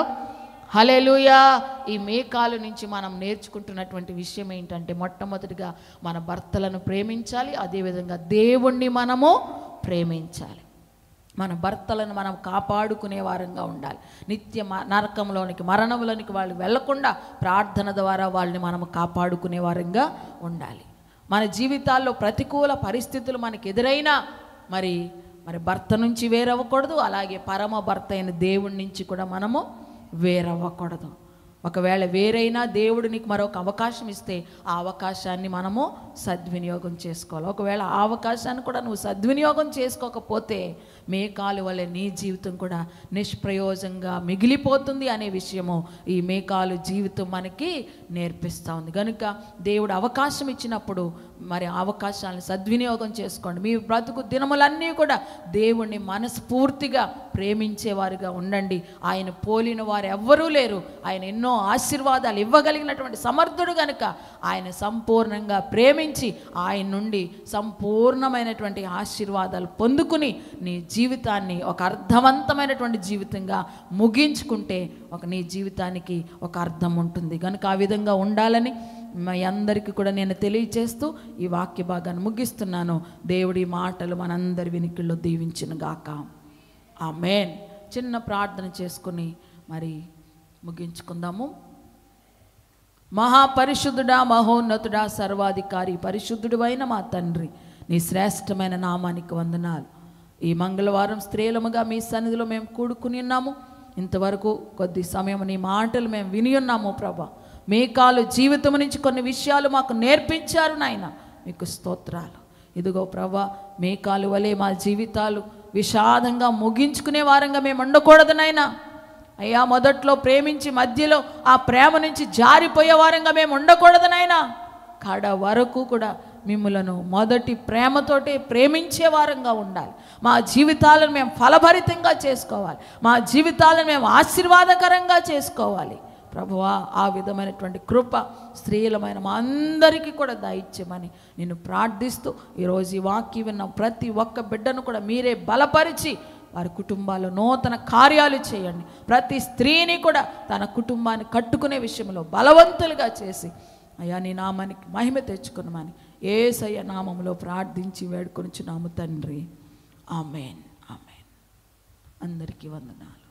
S2: హలెలూయా ఈ మేకాలు నుంచి మనం నేర్చుకుంటున్నటువంటి విషయం ఏంటంటే మొట్టమొదటిగా మన భర్తలను ప్రేమించాలి అదేవిధంగా దేవుణ్ణి మనము ప్రేమించాలి మన భర్తలను మనం కాపాడుకునే వారంగా ఉండాలి నిత్య మ- నరకంలోనికి మరణంలోనికి వాళ్ళు వెళ్లకుండా ప్రార్థన ద్వారా వాళ్ళని మనం కాపాడుకునే వారంగా ఉండాలి మన జీవితాల్లో ప్రతికూల పరిస్థితులు మనకు ఎదురైనా మరి మరి భర్త నుంచి వేరవ్వకూడదు అలాగే పరమ భర్త అయిన దేవుడి నుంచి కూడా మనము వేరవ్వకూడదు ఒకవేళ వేరైనా దేవుడు నీకు మరొక అవకాశం ఇస్తే ఆ అవకాశాన్ని మనము సద్వినియోగం చేసుకోవాలి ఒకవేళ ఆ అవకాశాన్ని కూడా నువ్వు సద్వినియోగం చేసుకోకపోతే మేకాలు వలె నీ జీవితం కూడా నిష్ప్రయోజంగా మిగిలిపోతుంది అనే విషయము ఈ మేకాలు జీవితం మనకి నేర్పిస్తూ ఉంది కనుక దేవుడు అవకాశం ఇచ్చినప్పుడు మరి ఆ అవకాశాలను సద్వినియోగం చేసుకోండి మీ బ్రతుకు దినములన్నీ కూడా దేవుణ్ణి మనస్ఫూర్తిగా ప్రేమించేవారుగా ఉండండి ఆయన పోలిన వారు ఎవ్వరూ లేరు ఆయన ఎన్నో ఆశీర్వాదాలు ఇవ్వగలిగినటువంటి సమర్థుడు గనుక ఆయన సంపూర్ణంగా ప్రేమించి ఆయన నుండి సంపూర్ణమైనటువంటి ఆశీర్వాదాలు పొందుకుని నీ జీవితాన్ని ఒక అర్థవంతమైనటువంటి జీవితంగా ముగించుకుంటే ఒక నీ జీవితానికి ఒక అర్థం ఉంటుంది కనుక ఆ విధంగా ఉండాలని మీ అందరికీ కూడా నేను తెలియచేస్తూ ఈ వాక్య భాగాన్ని ముగిస్తున్నాను దేవుడి మాటలు మనందరి వినికిల్లో దీవించిన గాక ఆమెన్ చిన్న ప్రార్థన చేసుకుని మరి ముగించుకుందాము మహాపరిశుద్ధుడా మహోన్నతుడా సర్వాధికారి పరిశుద్ధుడివైన మా తండ్రి నీ శ్రేష్టమైన నామానికి వందనాలు ఈ మంగళవారం స్త్రీలముగా మీ సన్నిధిలో మేము కూడుకుని ఉన్నాము ఇంతవరకు కొద్ది సమయం నీ మాటలు మేము విని ఉన్నాము ప్రభా మేకాలు జీవితం నుంచి కొన్ని విషయాలు మాకు నేర్పించారు నాయన మీకు స్తోత్రాలు ఇదిగో ప్రభా మేకాలు వలె మా జీవితాలు విషాదంగా ముగించుకునే వారంగా మేము ఉండకూడదు నాయనా అయ్యా మొదట్లో ప్రేమించి మధ్యలో ఆ ప్రేమ నుంచి జారిపోయే వారంగా మేము ఉండకూడదు నాయనా కాడ వరకు కూడా మిమ్మలను మొదటి ప్రేమతోటే ప్రేమించే వారంగా ఉండాలి మా జీవితాలను మేము ఫలభరితంగా చేసుకోవాలి మా జీవితాలను మేము ఆశీర్వాదకరంగా చేసుకోవాలి ప్రభువా ఆ విధమైనటువంటి కృప స్త్రీలమైన మా అందరికీ కూడా దయచేయమని నేను ప్రార్థిస్తూ ఈరోజు ఈ వాక్య విన్న ప్రతి ఒక్క బిడ్డను కూడా మీరే బలపరిచి వారి కుటుంబాల్లో నూతన కార్యాలు చేయండి ప్రతి స్త్రీని కూడా తన కుటుంబాన్ని కట్టుకునే విషయంలో బలవంతులుగా చేసి అయ్యా నీ నామానికి మహిమ తెచ్చుకున్నామని ఏసయ్య నామంలో ప్రార్థించి వేడుకొనిచున్నాము తండ్రి ఆమెన్ ఆమెన్ అందరికీ వందనాలు